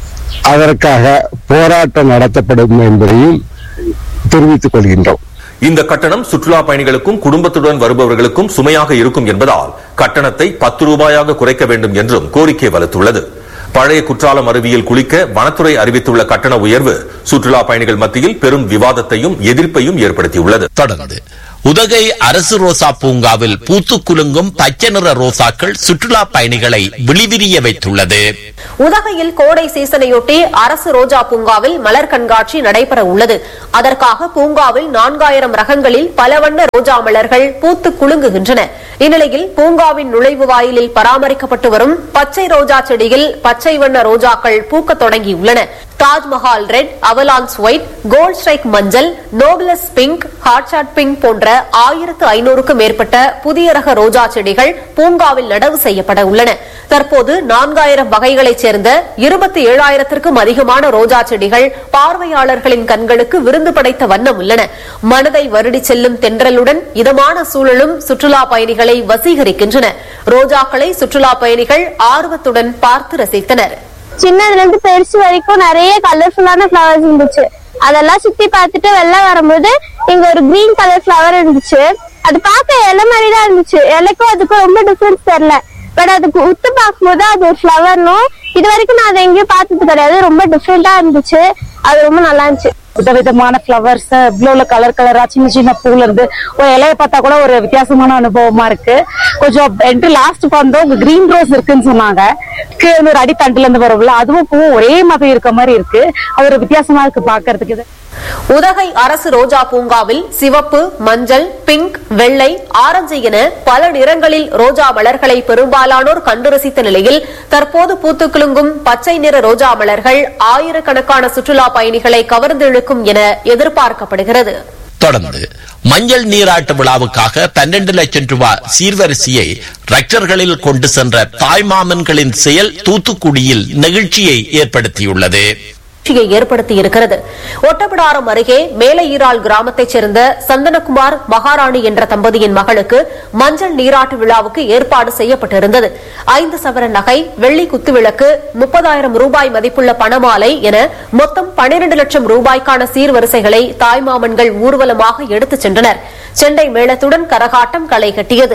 அதற்காக போராட்டம் நடத்தப்படும் என்பதையும் தெரிவித்துக் கொள்கின்றோம் இந்த கட்டணம் சுற்றுலா பயணிகளுக்கும் குடும்பத்துடன் வருபவர்களுக்கும் சுமையாக இருக்கும் என்பதால் கட்டணத்தை பத்து ரூபாயாக குறைக்க வேண்டும் என்றும் கோரிக்கை வலுத்துள்ளது பழைய குற்றாலம் அருவியில் குளிக்க வனத்துறை அறிவித்துள்ள கட்டண உயர்வு சுற்றுலா பயணிகள் மத்தியில் பெரும் விவாதத்தையும் எதிர்ப்பையும் ஏற்படுத்தியுள்ளது தொடர்ந்து உதகை அரசு ரோசா பூங்காவில் பூத்து குலுங்கும் பச்சை நிற ரோசாக்கள் சுற்றுலா பயணிகளை விழிவிரிய வைத்துள்ளது உதகையில் கோடை சீசனையொட்டி அரசு ரோஜா பூங்காவில் மலர் கண்காட்சி நடைபெற உள்ளது அதற்காக பூங்காவில் நான்காயிரம் ரகங்களில் பல வண்ண ரோஜா மலர்கள் பூத்து குலுங்குகின்றன இந்நிலையில் பூங்காவின் நுழைவு வாயிலில் பராமரிக்கப்பட்டு வரும் பச்சை ரோஜா செடியில் பச்சை வண்ண ரோஜாக்கள் பூக்க தொடங்கியுள்ளன Taj Mahal red avalanche white gold strike மஞ்சள் நோபிலஸ் பிங்க் ஹாட்ஷாட் பிங்க் போன்ற ஆயிரத்து ஐநூறுக்கும் மேற்பட்ட புதிய ரக ரோஜா செடிகள் பூங்காவில் நடவு செய்யப்பட உள்ளன தற்போது நான்காயிரம் வகைகளைச் சேர்ந்த இருபத்தி ஏழாயிரத்திற்கும் அதிகமான ரோஜா செடிகள் பார்வையாளர்களின் கண்களுக்கு விருந்து படைத்த வண்ணம் உள்ளன மனதை வருடிச் செல்லும் தென்றலுடன் இதமான சூழலும் சுற்றுலா பயணிகளை வசீகரிக்கின்றன ரோஜாக்களை சுற்றுலா பயணிகள் ஆர்வத்துடன் பார்த்து ரசித்தனர் சின்னதுல இருந்து பெருசு வரைக்கும் நிறைய கலர்ஃபுல்லான ஃபிளவர்ஸ் இருந்துச்சு அதெல்லாம் சுத்தி பார்த்துட்டு வெளில வரும்போது இங்க ஒரு கிரீன் கலர் ஃபிளவர் இருந்துச்சு அது பார்க்க இலை மாதிரி தான் இருந்துச்சு இலைக்கும் அதுக்கும் ரொம்ப டிஃபரன்ஸ் தெரியல பட் அதுக்கு உத்து பார்க்கும்போது அது ஒரு ஃபிளவர்னும் இது வரைக்கும் நான் அதை எங்கேயும் பார்த்தது கிடையாது ரொம்ப டிஃப்ரெண்டா இருந்துச்சு அது ரொம்ப நல்லா இருந்துச்சு விதவிதமான ஃபிளவர்ஸ் இவ்வளோ கலர் கலரா சின்ன சின்ன பூல இருந்து ஒரு இலைய பார்த்தா கூட ஒரு வித்தியாசமான அனுபவமா இருக்கு கொஞ்சம் என்ட்ரி லாஸ்ட் வந்தோம் உங்க கிரீன் ரோஸ் இருக்குன்னு சொன்னாங்க கீழே இருந்து ஒரு அடி தண்டுல இருந்து வரும்ல அதுவும் பூவும் ஒரே மாதிரி இருக்க மாதிரி இருக்கு அது ஒரு வித்தியாசமா இருக்கு பாக்குறதுக்கு இது உதகை அரசு ரோஜா பூங்காவில் சிவப்பு மஞ்சள் பிங்க் வெள்ளை ஆரஞ்சு என பல நிறங்களில் ரோஜா மலர்களை பெரும்பாலானோர் கண்டு ரசித்த நிலையில் தற்போது பூத்து குலுங்கும் பச்சை நிற ரோஜா மலர்கள் ஆயிரக்கணக்கான சுற்றுலா பயணிகளை கவர்ந்திழுக்கும் என எதிர்பார்க்கப்படுகிறது தொடர்ந்து மஞ்சள் நீராட்டு விழாவுக்காக பன்னெண்டு லட்சம் ரூபாய் சீர்வரிசையை டிராக்டர்களில் கொண்டு சென்ற தாய்மாமன்களின் செயல் தூத்துக்குடியில் நெகிழ்ச்சியை ஏற்படுத்தியுள்ளது நிகழ்ச்சியை ஏற்படுத்தியிருக்கிறது ஒட்டப்பிடாரம் அருகே மேலையீரால் கிராமத்தைச் சேர்ந்த சந்தனகுமார் மகாராணி என்ற தம்பதியின் மகளுக்கு மஞ்சள் நீராட்டு விழாவுக்கு ஏற்பாடு செய்யப்பட்டிருந்தது ஐந்து சவர நகை வெள்ளி குத்துவிளக்கு முப்பதாயிரம் ரூபாய் மதிப்புள்ள பணமாலை என மொத்தம் பனிரண்டு லட்சம் ரூபாய்க்கான சீர்வரிசைகளை தாய்மாமன்கள் ஊர்வலமாக எடுத்துச் சென்றனர் செண்டை மேளத்துடன் கரகாட்டம் களை கட்டியது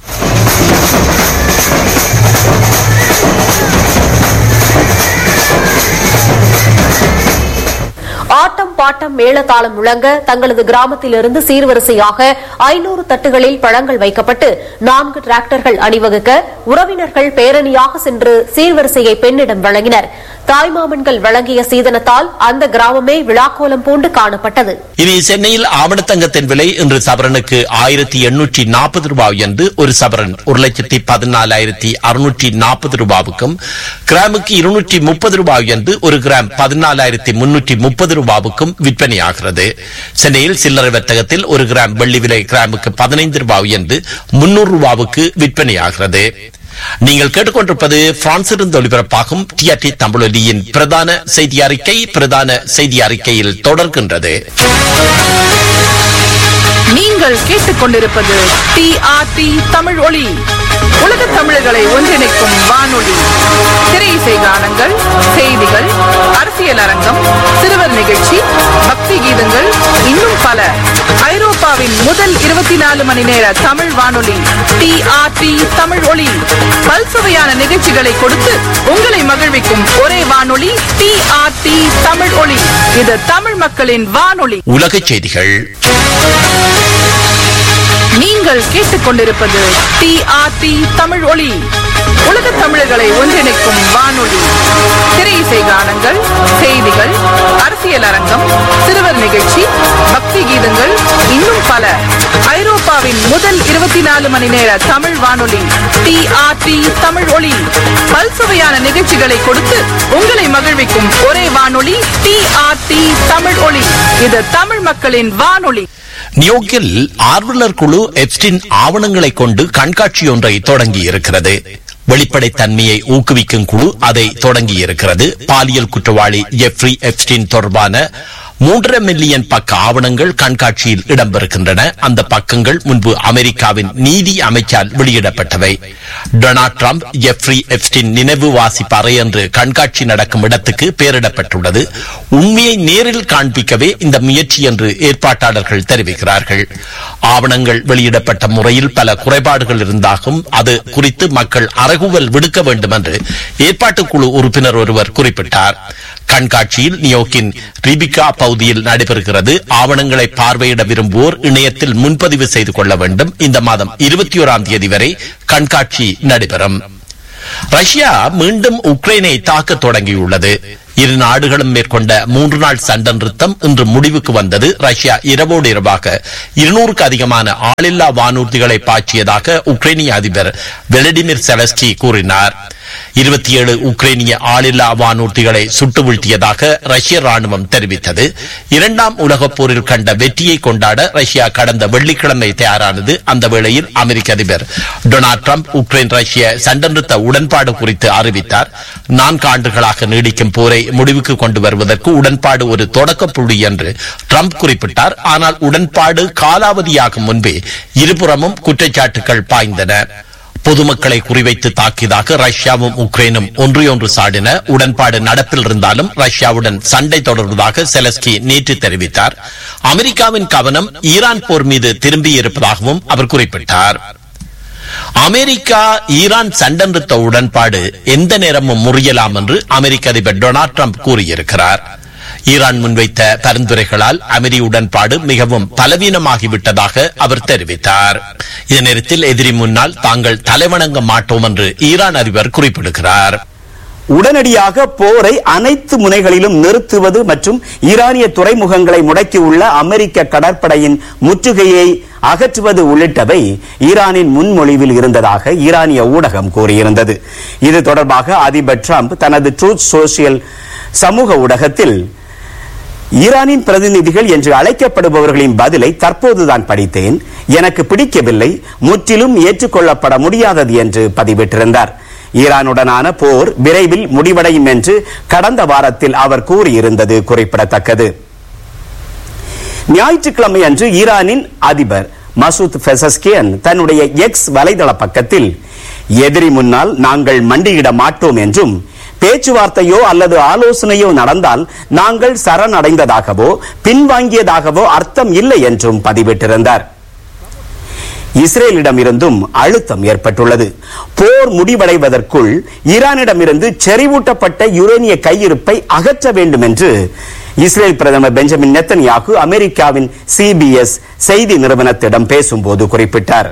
ஆட்டம் பாட்டம் மேளதாளம் முழங்க தங்களது கிராமத்திலிருந்து சீர்வரிசையாக ஐநூறு தட்டுகளில் பழங்கள் வைக்கப்பட்டு நான்கு டிராக்டர்கள் அணிவகுக்க உறவினர்கள் பேரணியாக சென்று சீர்வரிசையை பெண்ணிடம் வழங்கினர் தாய்மாமன்கள் வழங்கிய சீதனத்தால் அந்த கிராமமே விழாக்கோலம் பூண்டு காணப்பட்டது இனி சென்னையில் ஆவணத்தங்கத்தின் விலை இன்று சவரனுக்கு ஆயிரத்தி எண்ணூற்றி நாற்பது ரூபாய் என்று ஒரு சவரன் ஒரு லட்சத்தி பதினாலாயிரத்தி அறுநூற்றி நாற்பது ரூபாவுக்கும் கிராமுக்கு இருநூற்றி முப்பது ரூபாய் என்று ஒரு கிராம் பதினாலாயிரத்தி முன்னூற்றி முப்பது ரூபாவுக்கும் விற்பனையாகிறது சென்னையில் சில்லறை வர்த்தகத்தில் ஒரு கிராம் வெள்ளி விலை கிராமுக்கு பதினைந்து ரூபாய் என்று முன்னூறு ரூபாவுக்கு விற்பனையாகிறது நீங்கள் கேட்டுக்கொண்டிருப்பது பிரான்சிலிருந்து ஒலிபரப்பாகும் டிஆர்டி தமிழொலியின் பிரதான செய்தி அறிக்கை பிரதான செய்தி அறிக்கையில் தொடர்கின்றது நீங்கள் கேட்டுக்கொண்டிருப்பது டிஆர்டி தமிழ் ஒளி உலக தமிழர்களை ஒன்றிணைக்கும் வானொலி திரை இசை கானங்கள் செய்திகள் அரசியல் அரங்கம் சிறுவர் நிகழ்ச்சி பக்தி கீதங்கள் இன்னும் பல ஐரோப்பாவின் முதல் இருபத்தி நாலு மணி நேர தமிழ் வானொலி டிஆர்டி தமிழ் ஒளி பல்சுவையான நிகழ்ச்சிகளை கொடுத்து உங்களை மகிழ்விக்கும் ஒரே வானொலி டிஆர்டி தமிழ் ஒளி இது தமிழ் மக்களின் வானொலி உலகச் செய்திகள் நீங்கள் கேட்டுக்கொண்டிருப்பது டிஆர்டி தமிழ் ஒளி உலக தமிழர்களை ஒன்றிணைக்கும் வானொலி திரை இசை கானங்கள் செய்திகள் அரசியல் அரங்கம் சிறுவர் நிகழ்ச்சி பக்தி கீதங்கள் இன்னும் பல ஐரோப்பாவின் முதல் இருபத்தி நாலு மணி நேர தமிழ் வானொலி டிஆர்டி தமிழ் ஒளி பல்சுவையான நிகழ்ச்சிகளை கொடுத்து உங்களை மகிழ்விக்கும் ஒரே வானொலி டிஆர்டி தமிழ் ஒளி இது தமிழ் மக்களின் வானொலி நியோக்கில் ஆர்வலர் குழு எப்ஸ்டின் ஆவணங்களை கொண்டு கண்காட்சி ஒன்றை தொடங்கி இருக்கிறது வெளிப்படைத்தன்மையை ஊக்குவிக்கும் குழு அதை தொடங்கி இருக்கிறது பாலியல் குற்றவாளி ஜெஃப்ரி எப்ஸ்டின் தொடர்பான மூன்றரை மில்லியன் பக்க ஆவணங்கள் கண்காட்சியில் இடம்பெறுகின்றன அந்த பக்கங்கள் முன்பு அமெரிக்காவின் நீதி அமைச்சால் வெளியிடப்பட்டவை டொனால்ட் ட்ரம்ப் ஜெஃப்ரி எப்ஸ்டின் நினைவு வாசிப்பறை என்று கண்காட்சி நடக்கும் இடத்துக்கு பெயரிடப்பட்டுள்ளது உண்மையை நேரில் காண்பிக்கவே இந்த முயற்சி என்று ஏற்பாட்டாளர்கள் தெரிவிக்கிறார்கள் ஆவணங்கள் வெளியிடப்பட்ட முறையில் பல குறைபாடுகள் இருந்தாகும் அது குறித்து மக்கள் அறைகூவல் விடுக்க வேண்டும் என்று ஏற்பாட்டுக் குழு உறுப்பினர் ஒருவர் குறிப்பிட்டார் கண்காட்சியில் நியோக்கின் ரிபிகா பகுதியில் நடைபெறுகிறது ஆவணங்களை பார்வையிட விரும்புவோர் இணையத்தில் முன்பதிவு செய்து கொள்ள வேண்டும் இந்த மாதம் இருபத்தி ஓராம் தேதி வரை கண்காட்சி நடைபெறும் ரஷ்யா மீண்டும் உக்ரைனை தாக்க தொடங்கியுள்ளது இரு நாடுகளும் மேற்கொண்ட மூன்று நாள் சண்டை நிறுத்தம் இன்று முடிவுக்கு வந்தது ரஷ்யா இரவோடு இரவாக இருநூறுக்கு அதிகமான ஆளில்லா வானூர்திகளை பாய்ச்சியதாக உக்ரைனிய அதிபர் வெலடிமிர் செலஸ்கி கூறினார் இருபத்தி ஏழு உக்ரைனிய ஆளில்லா வானூர்திகளை சுட்டு வீழ்த்தியதாக ரஷ்ய ராணுவம் தெரிவித்தது இரண்டாம் உலகப் போரில் கண்ட வெற்றியை கொண்டாட ரஷ்யா கடந்த வெள்ளிக்கிழமை தயாரானது அந்த வேளையில் அமெரிக்க அதிபர் டொனால்ட் ட்ரம்ப் உக்ரைன் ரஷ்ய சண்டை நிறுத்த உடன்பாடு குறித்து அறிவித்தார் நான்கு ஆண்டுகளாக நீடிக்கும் போரை முடிவுக்கு கொண்டு வருவதற்கு உடன்பாடு ஒரு தொடக்க புள்ளி என்று ட்ரம்ப் குறிப்பிட்டார் ஆனால் உடன்பாடு காலாவதியாகும் முன்பே இருபுறமும் குற்றச்சாட்டுகள் பாய்ந்தன பொதுமக்களை குறிவைத்து தாக்கியதாக ரஷ்யாவும் உக்ரைனும் ஒன்றையொன்று சாடின உடன்பாடு நடப்பில் இருந்தாலும் ரஷ்யாவுடன் சண்டை தொடர்வதாக செலஸ்கி நேற்று தெரிவித்தார் அமெரிக்காவின் கவனம் ஈரான் போர் மீது திரும்பியிருப்பதாகவும் அவர் குறிப்பிட்டார் அமெரிக்கா ஈரான் சண்டை நிறுத்த உடன்பாடு எந்த நேரமும் முறியலாம் என்று அமெரிக்க அதிபர் டொனால்ட் ட்ரம்ப் கூறியிருக்கிறார் ஈரான் முன்வைத்த பரிந்துரைகளால் அமெரி உடன்பாடு மிகவும் பலவீனமாகிவிட்டதாக அவர் தெரிவித்தார் இதே நேரத்தில் எதிரி முன்னால் தாங்கள் தலைவணங்க மாட்டோம் என்று ஈரான் அதிபர் குறிப்பிடுகிறார் உடனடியாக போரை அனைத்து முனைகளிலும் நிறுத்துவது மற்றும் ஈரானிய துறைமுகங்களை முடக்கியுள்ள அமெரிக்க கடற்படையின் முற்றுகையை அகற்றுவது உள்ளிட்டவை ஈரானின் முன்மொழிவில் இருந்ததாக ஈரானிய ஊடகம் கூறியிருந்தது இது தொடர்பாக அதிபர் ட்ரம்ப் தனது ட்ரூத் சோசியல் சமூக ஊடகத்தில் ஈரானின் பிரதிநிதிகள் என்று அழைக்கப்படுபவர்களின் பதிலை தற்போதுதான் படித்தேன் எனக்கு பிடிக்கவில்லை முற்றிலும் ஏற்றுக்கொள்ளப்பட முடியாதது என்று பதிவிட்டிருந்தார் ஈரானுடனான போர் விரைவில் முடிவடையும் என்று கடந்த வாரத்தில் அவர் கூறியிருந்தது குறிப்பிடத்தக்கது ஞாயிற்றுக்கிழமை அன்று ஈரானின் அதிபர் மசூத் பெசஸ்கியன் தன்னுடைய எக்ஸ் வலைதள பக்கத்தில் எதிரி முன்னால் நாங்கள் மண்டியிட மாட்டோம் என்றும் பேச்சுவார்த்தையோ அல்லது ஆலோசனையோ நடந்தால் நாங்கள் சரணடைந்ததாகவோ பின்வாங்கியதாகவோ அர்த்தம் இல்லை என்றும் பதிவிட்டிருந்தார் இஸ்ரேலிடம் இருந்தும் அழுத்தம் ஏற்பட்டுள்ளது போர் முடிவடைவதற்குள் ஈரானிடமிருந்து செறிவூட்டப்பட்ட யுரேனிய கையிருப்பை அகற்ற வேண்டும் என்று இஸ்ரேல் பிரதமர் பெஞ்சமின் நெத்தன்யாகு அமெரிக்காவின் சிபிஎஸ் செய்தி நிறுவனத்திடம் பேசும்போது குறிப்பிட்டார்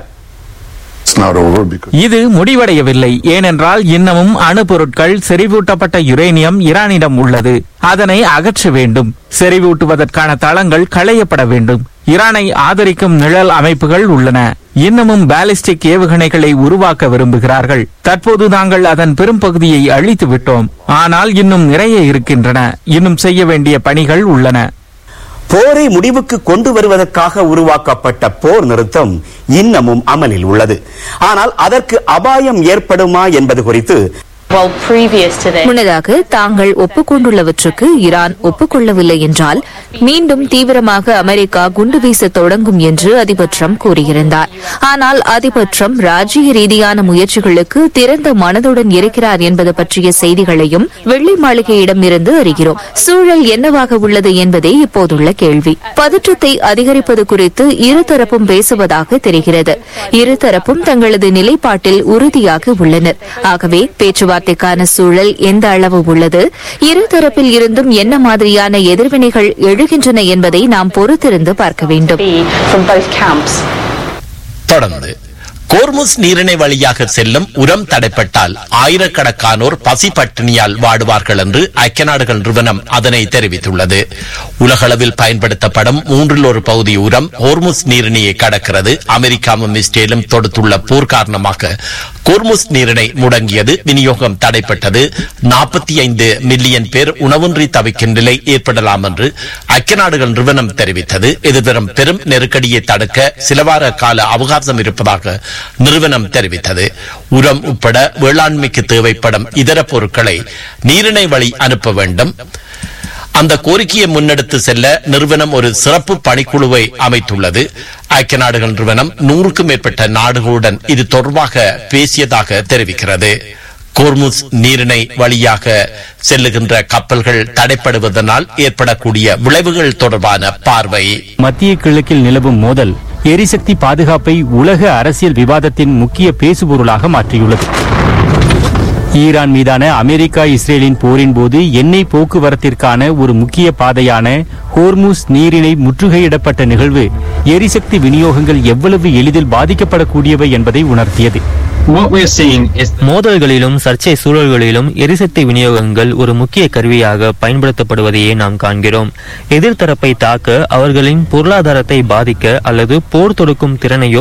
இது முடிவடையவில்லை ஏனென்றால் இன்னமும் அணு பொருட்கள் செறிவூட்டப்பட்ட யுரேனியம் ஈரானிடம் உள்ளது அதனை அகற்ற வேண்டும் செறிவூட்டுவதற்கான தளங்கள் களையப்பட வேண்டும் ஈரானை ஆதரிக்கும் நிழல் அமைப்புகள் உள்ளன இன்னமும் பாலிஸ்டிக் ஏவுகணைகளை உருவாக்க விரும்புகிறார்கள் தற்போது நாங்கள் அதன் பெரும்பகுதியை அழித்து விட்டோம் ஆனால் இன்னும் நிறைய இருக்கின்றன இன்னும் செய்ய வேண்டிய பணிகள் உள்ளன போரை முடிவுக்கு கொண்டு வருவதற்காக உருவாக்கப்பட்ட போர் நிறுத்தம் இன்னமும் அமலில் உள்ளது ஆனால் அதற்கு அபாயம் ஏற்படுமா என்பது குறித்து முன்னதாக தாங்கள் ஒப்புக்கொண்டுள்ளவற்றுக்கு ஈரான் ஒப்புக்கொள்ளவில்லை என்றால் மீண்டும் தீவிரமாக அமெரிக்கா குண்டு வீச தொடங்கும் என்று அதிபர் ட்ரம்ப் கூறியிருந்தார் ஆனால் அதிபர் ட்ரம்ப் ராஜ்ய ரீதியான முயற்சிகளுக்கு திறந்த மனதுடன் இருக்கிறார் என்பது பற்றிய செய்திகளையும் வெள்ளை மாளிகையிடம் இருந்து அறிகிறோம் சூழல் என்னவாக உள்ளது என்பதே இப்போதுள்ள கேள்வி பதற்றத்தை அதிகரிப்பது குறித்து இருதரப்பும் பேசுவதாக தெரிகிறது இருதரப்பும் தங்களது நிலைப்பாட்டில் உறுதியாக உள்ளனர் ஆகவே பேச்சுவார்த்தைக்கான சூழல் எந்த அளவு உள்ளது இருதரப்பில் இருந்தும் என்ன மாதிரியான எதிர்வினைகள் எழுகின்றன என்பதை நாம் பொறுத்திருந்து பார்க்க வேண்டும் தொடர்ந்து கோர்முஸ் நீரிணை வழியாக செல்லும் உரம் தடைப்பட்டால் ஆயிரக்கணக்கானோர் பசி பட்டினியால் வாடுவார்கள் என்று ஐக்கிய நாடுகள் நிறுவனம் அதனை தெரிவித்துள்ளது உலகளவில் பயன்படுத்தப்படும் மூன்றில் ஒரு பகுதி உரம் ஹோர்முஸ் நீரிணையை கடக்கிறது அமெரிக்காவும் இஸ்ரேலும் தொடுத்துள்ள போர் காரணமாக கோர்முஸ் நீரிணை முடங்கியது விநியோகம் தடைப்பட்டது நாற்பத்தி ஐந்து மில்லியன் பேர் உணவின்றி தவிக்கும் நிலை ஏற்படலாம் என்று ஐக்கிய நாடுகள் நிறுவனம் தெரிவித்தது எதிர்வரும் பெரும் நெருக்கடியை தடுக்க சில வார கால அவகாசம் இருப்பதாக நிறுவனம் தெரிவித்தது உரம் உட்பட வேளாண்மைக்கு தேவைப்படும் இதர பொருட்களை நீரிணை வழி அனுப்ப வேண்டும் அந்த கோரிக்கையை முன்னெடுத்து செல்ல நிறுவனம் ஒரு சிறப்பு பணிக்குழுவை அமைத்துள்ளது ஐக்கிய நாடுகள் நிறுவனம் நூறுக்கும் மேற்பட்ட நாடுகளுடன் இது தொடர்பாக பேசியதாக தெரிவிக்கிறது கோர்முஸ் நீரிணை வழியாக செல்லுகின்ற கப்பல்கள் தடைப்படுவதனால் ஏற்படக்கூடிய விளைவுகள் தொடர்பான பார்வை மத்திய கிழக்கில் நிலவும் மோதல் எரிசக்தி பாதுகாப்பை உலக அரசியல் விவாதத்தின் முக்கிய பேசுபொருளாக மாற்றியுள்ளது ஈரான் மீதான அமெரிக்கா இஸ்ரேலின் போரின் போது எண்ணெய் போக்குவரத்திற்கான ஒரு முக்கிய பாதையான ஹோர்முஸ் நீரிணை முற்றுகையிடப்பட்ட நிகழ்வு எரிசக்தி விநியோகங்கள் எவ்வளவு எளிதில் பாதிக்கப்படக்கூடியவை என்பதை உணர்த்தியது மோதல்களிலும் சர்ச்சை சூழல்களிலும் எரிசக்தி விநியோகங்கள் ஒரு முக்கிய கருவியாக பயன்படுத்தப்படுவதையே நாம் காண்கிறோம் எதிர்த்தரப்பை தாக்க அவர்களின் பொருளாதாரத்தை பாதிக்க அல்லது போர் தொடுக்கும் திறனையோ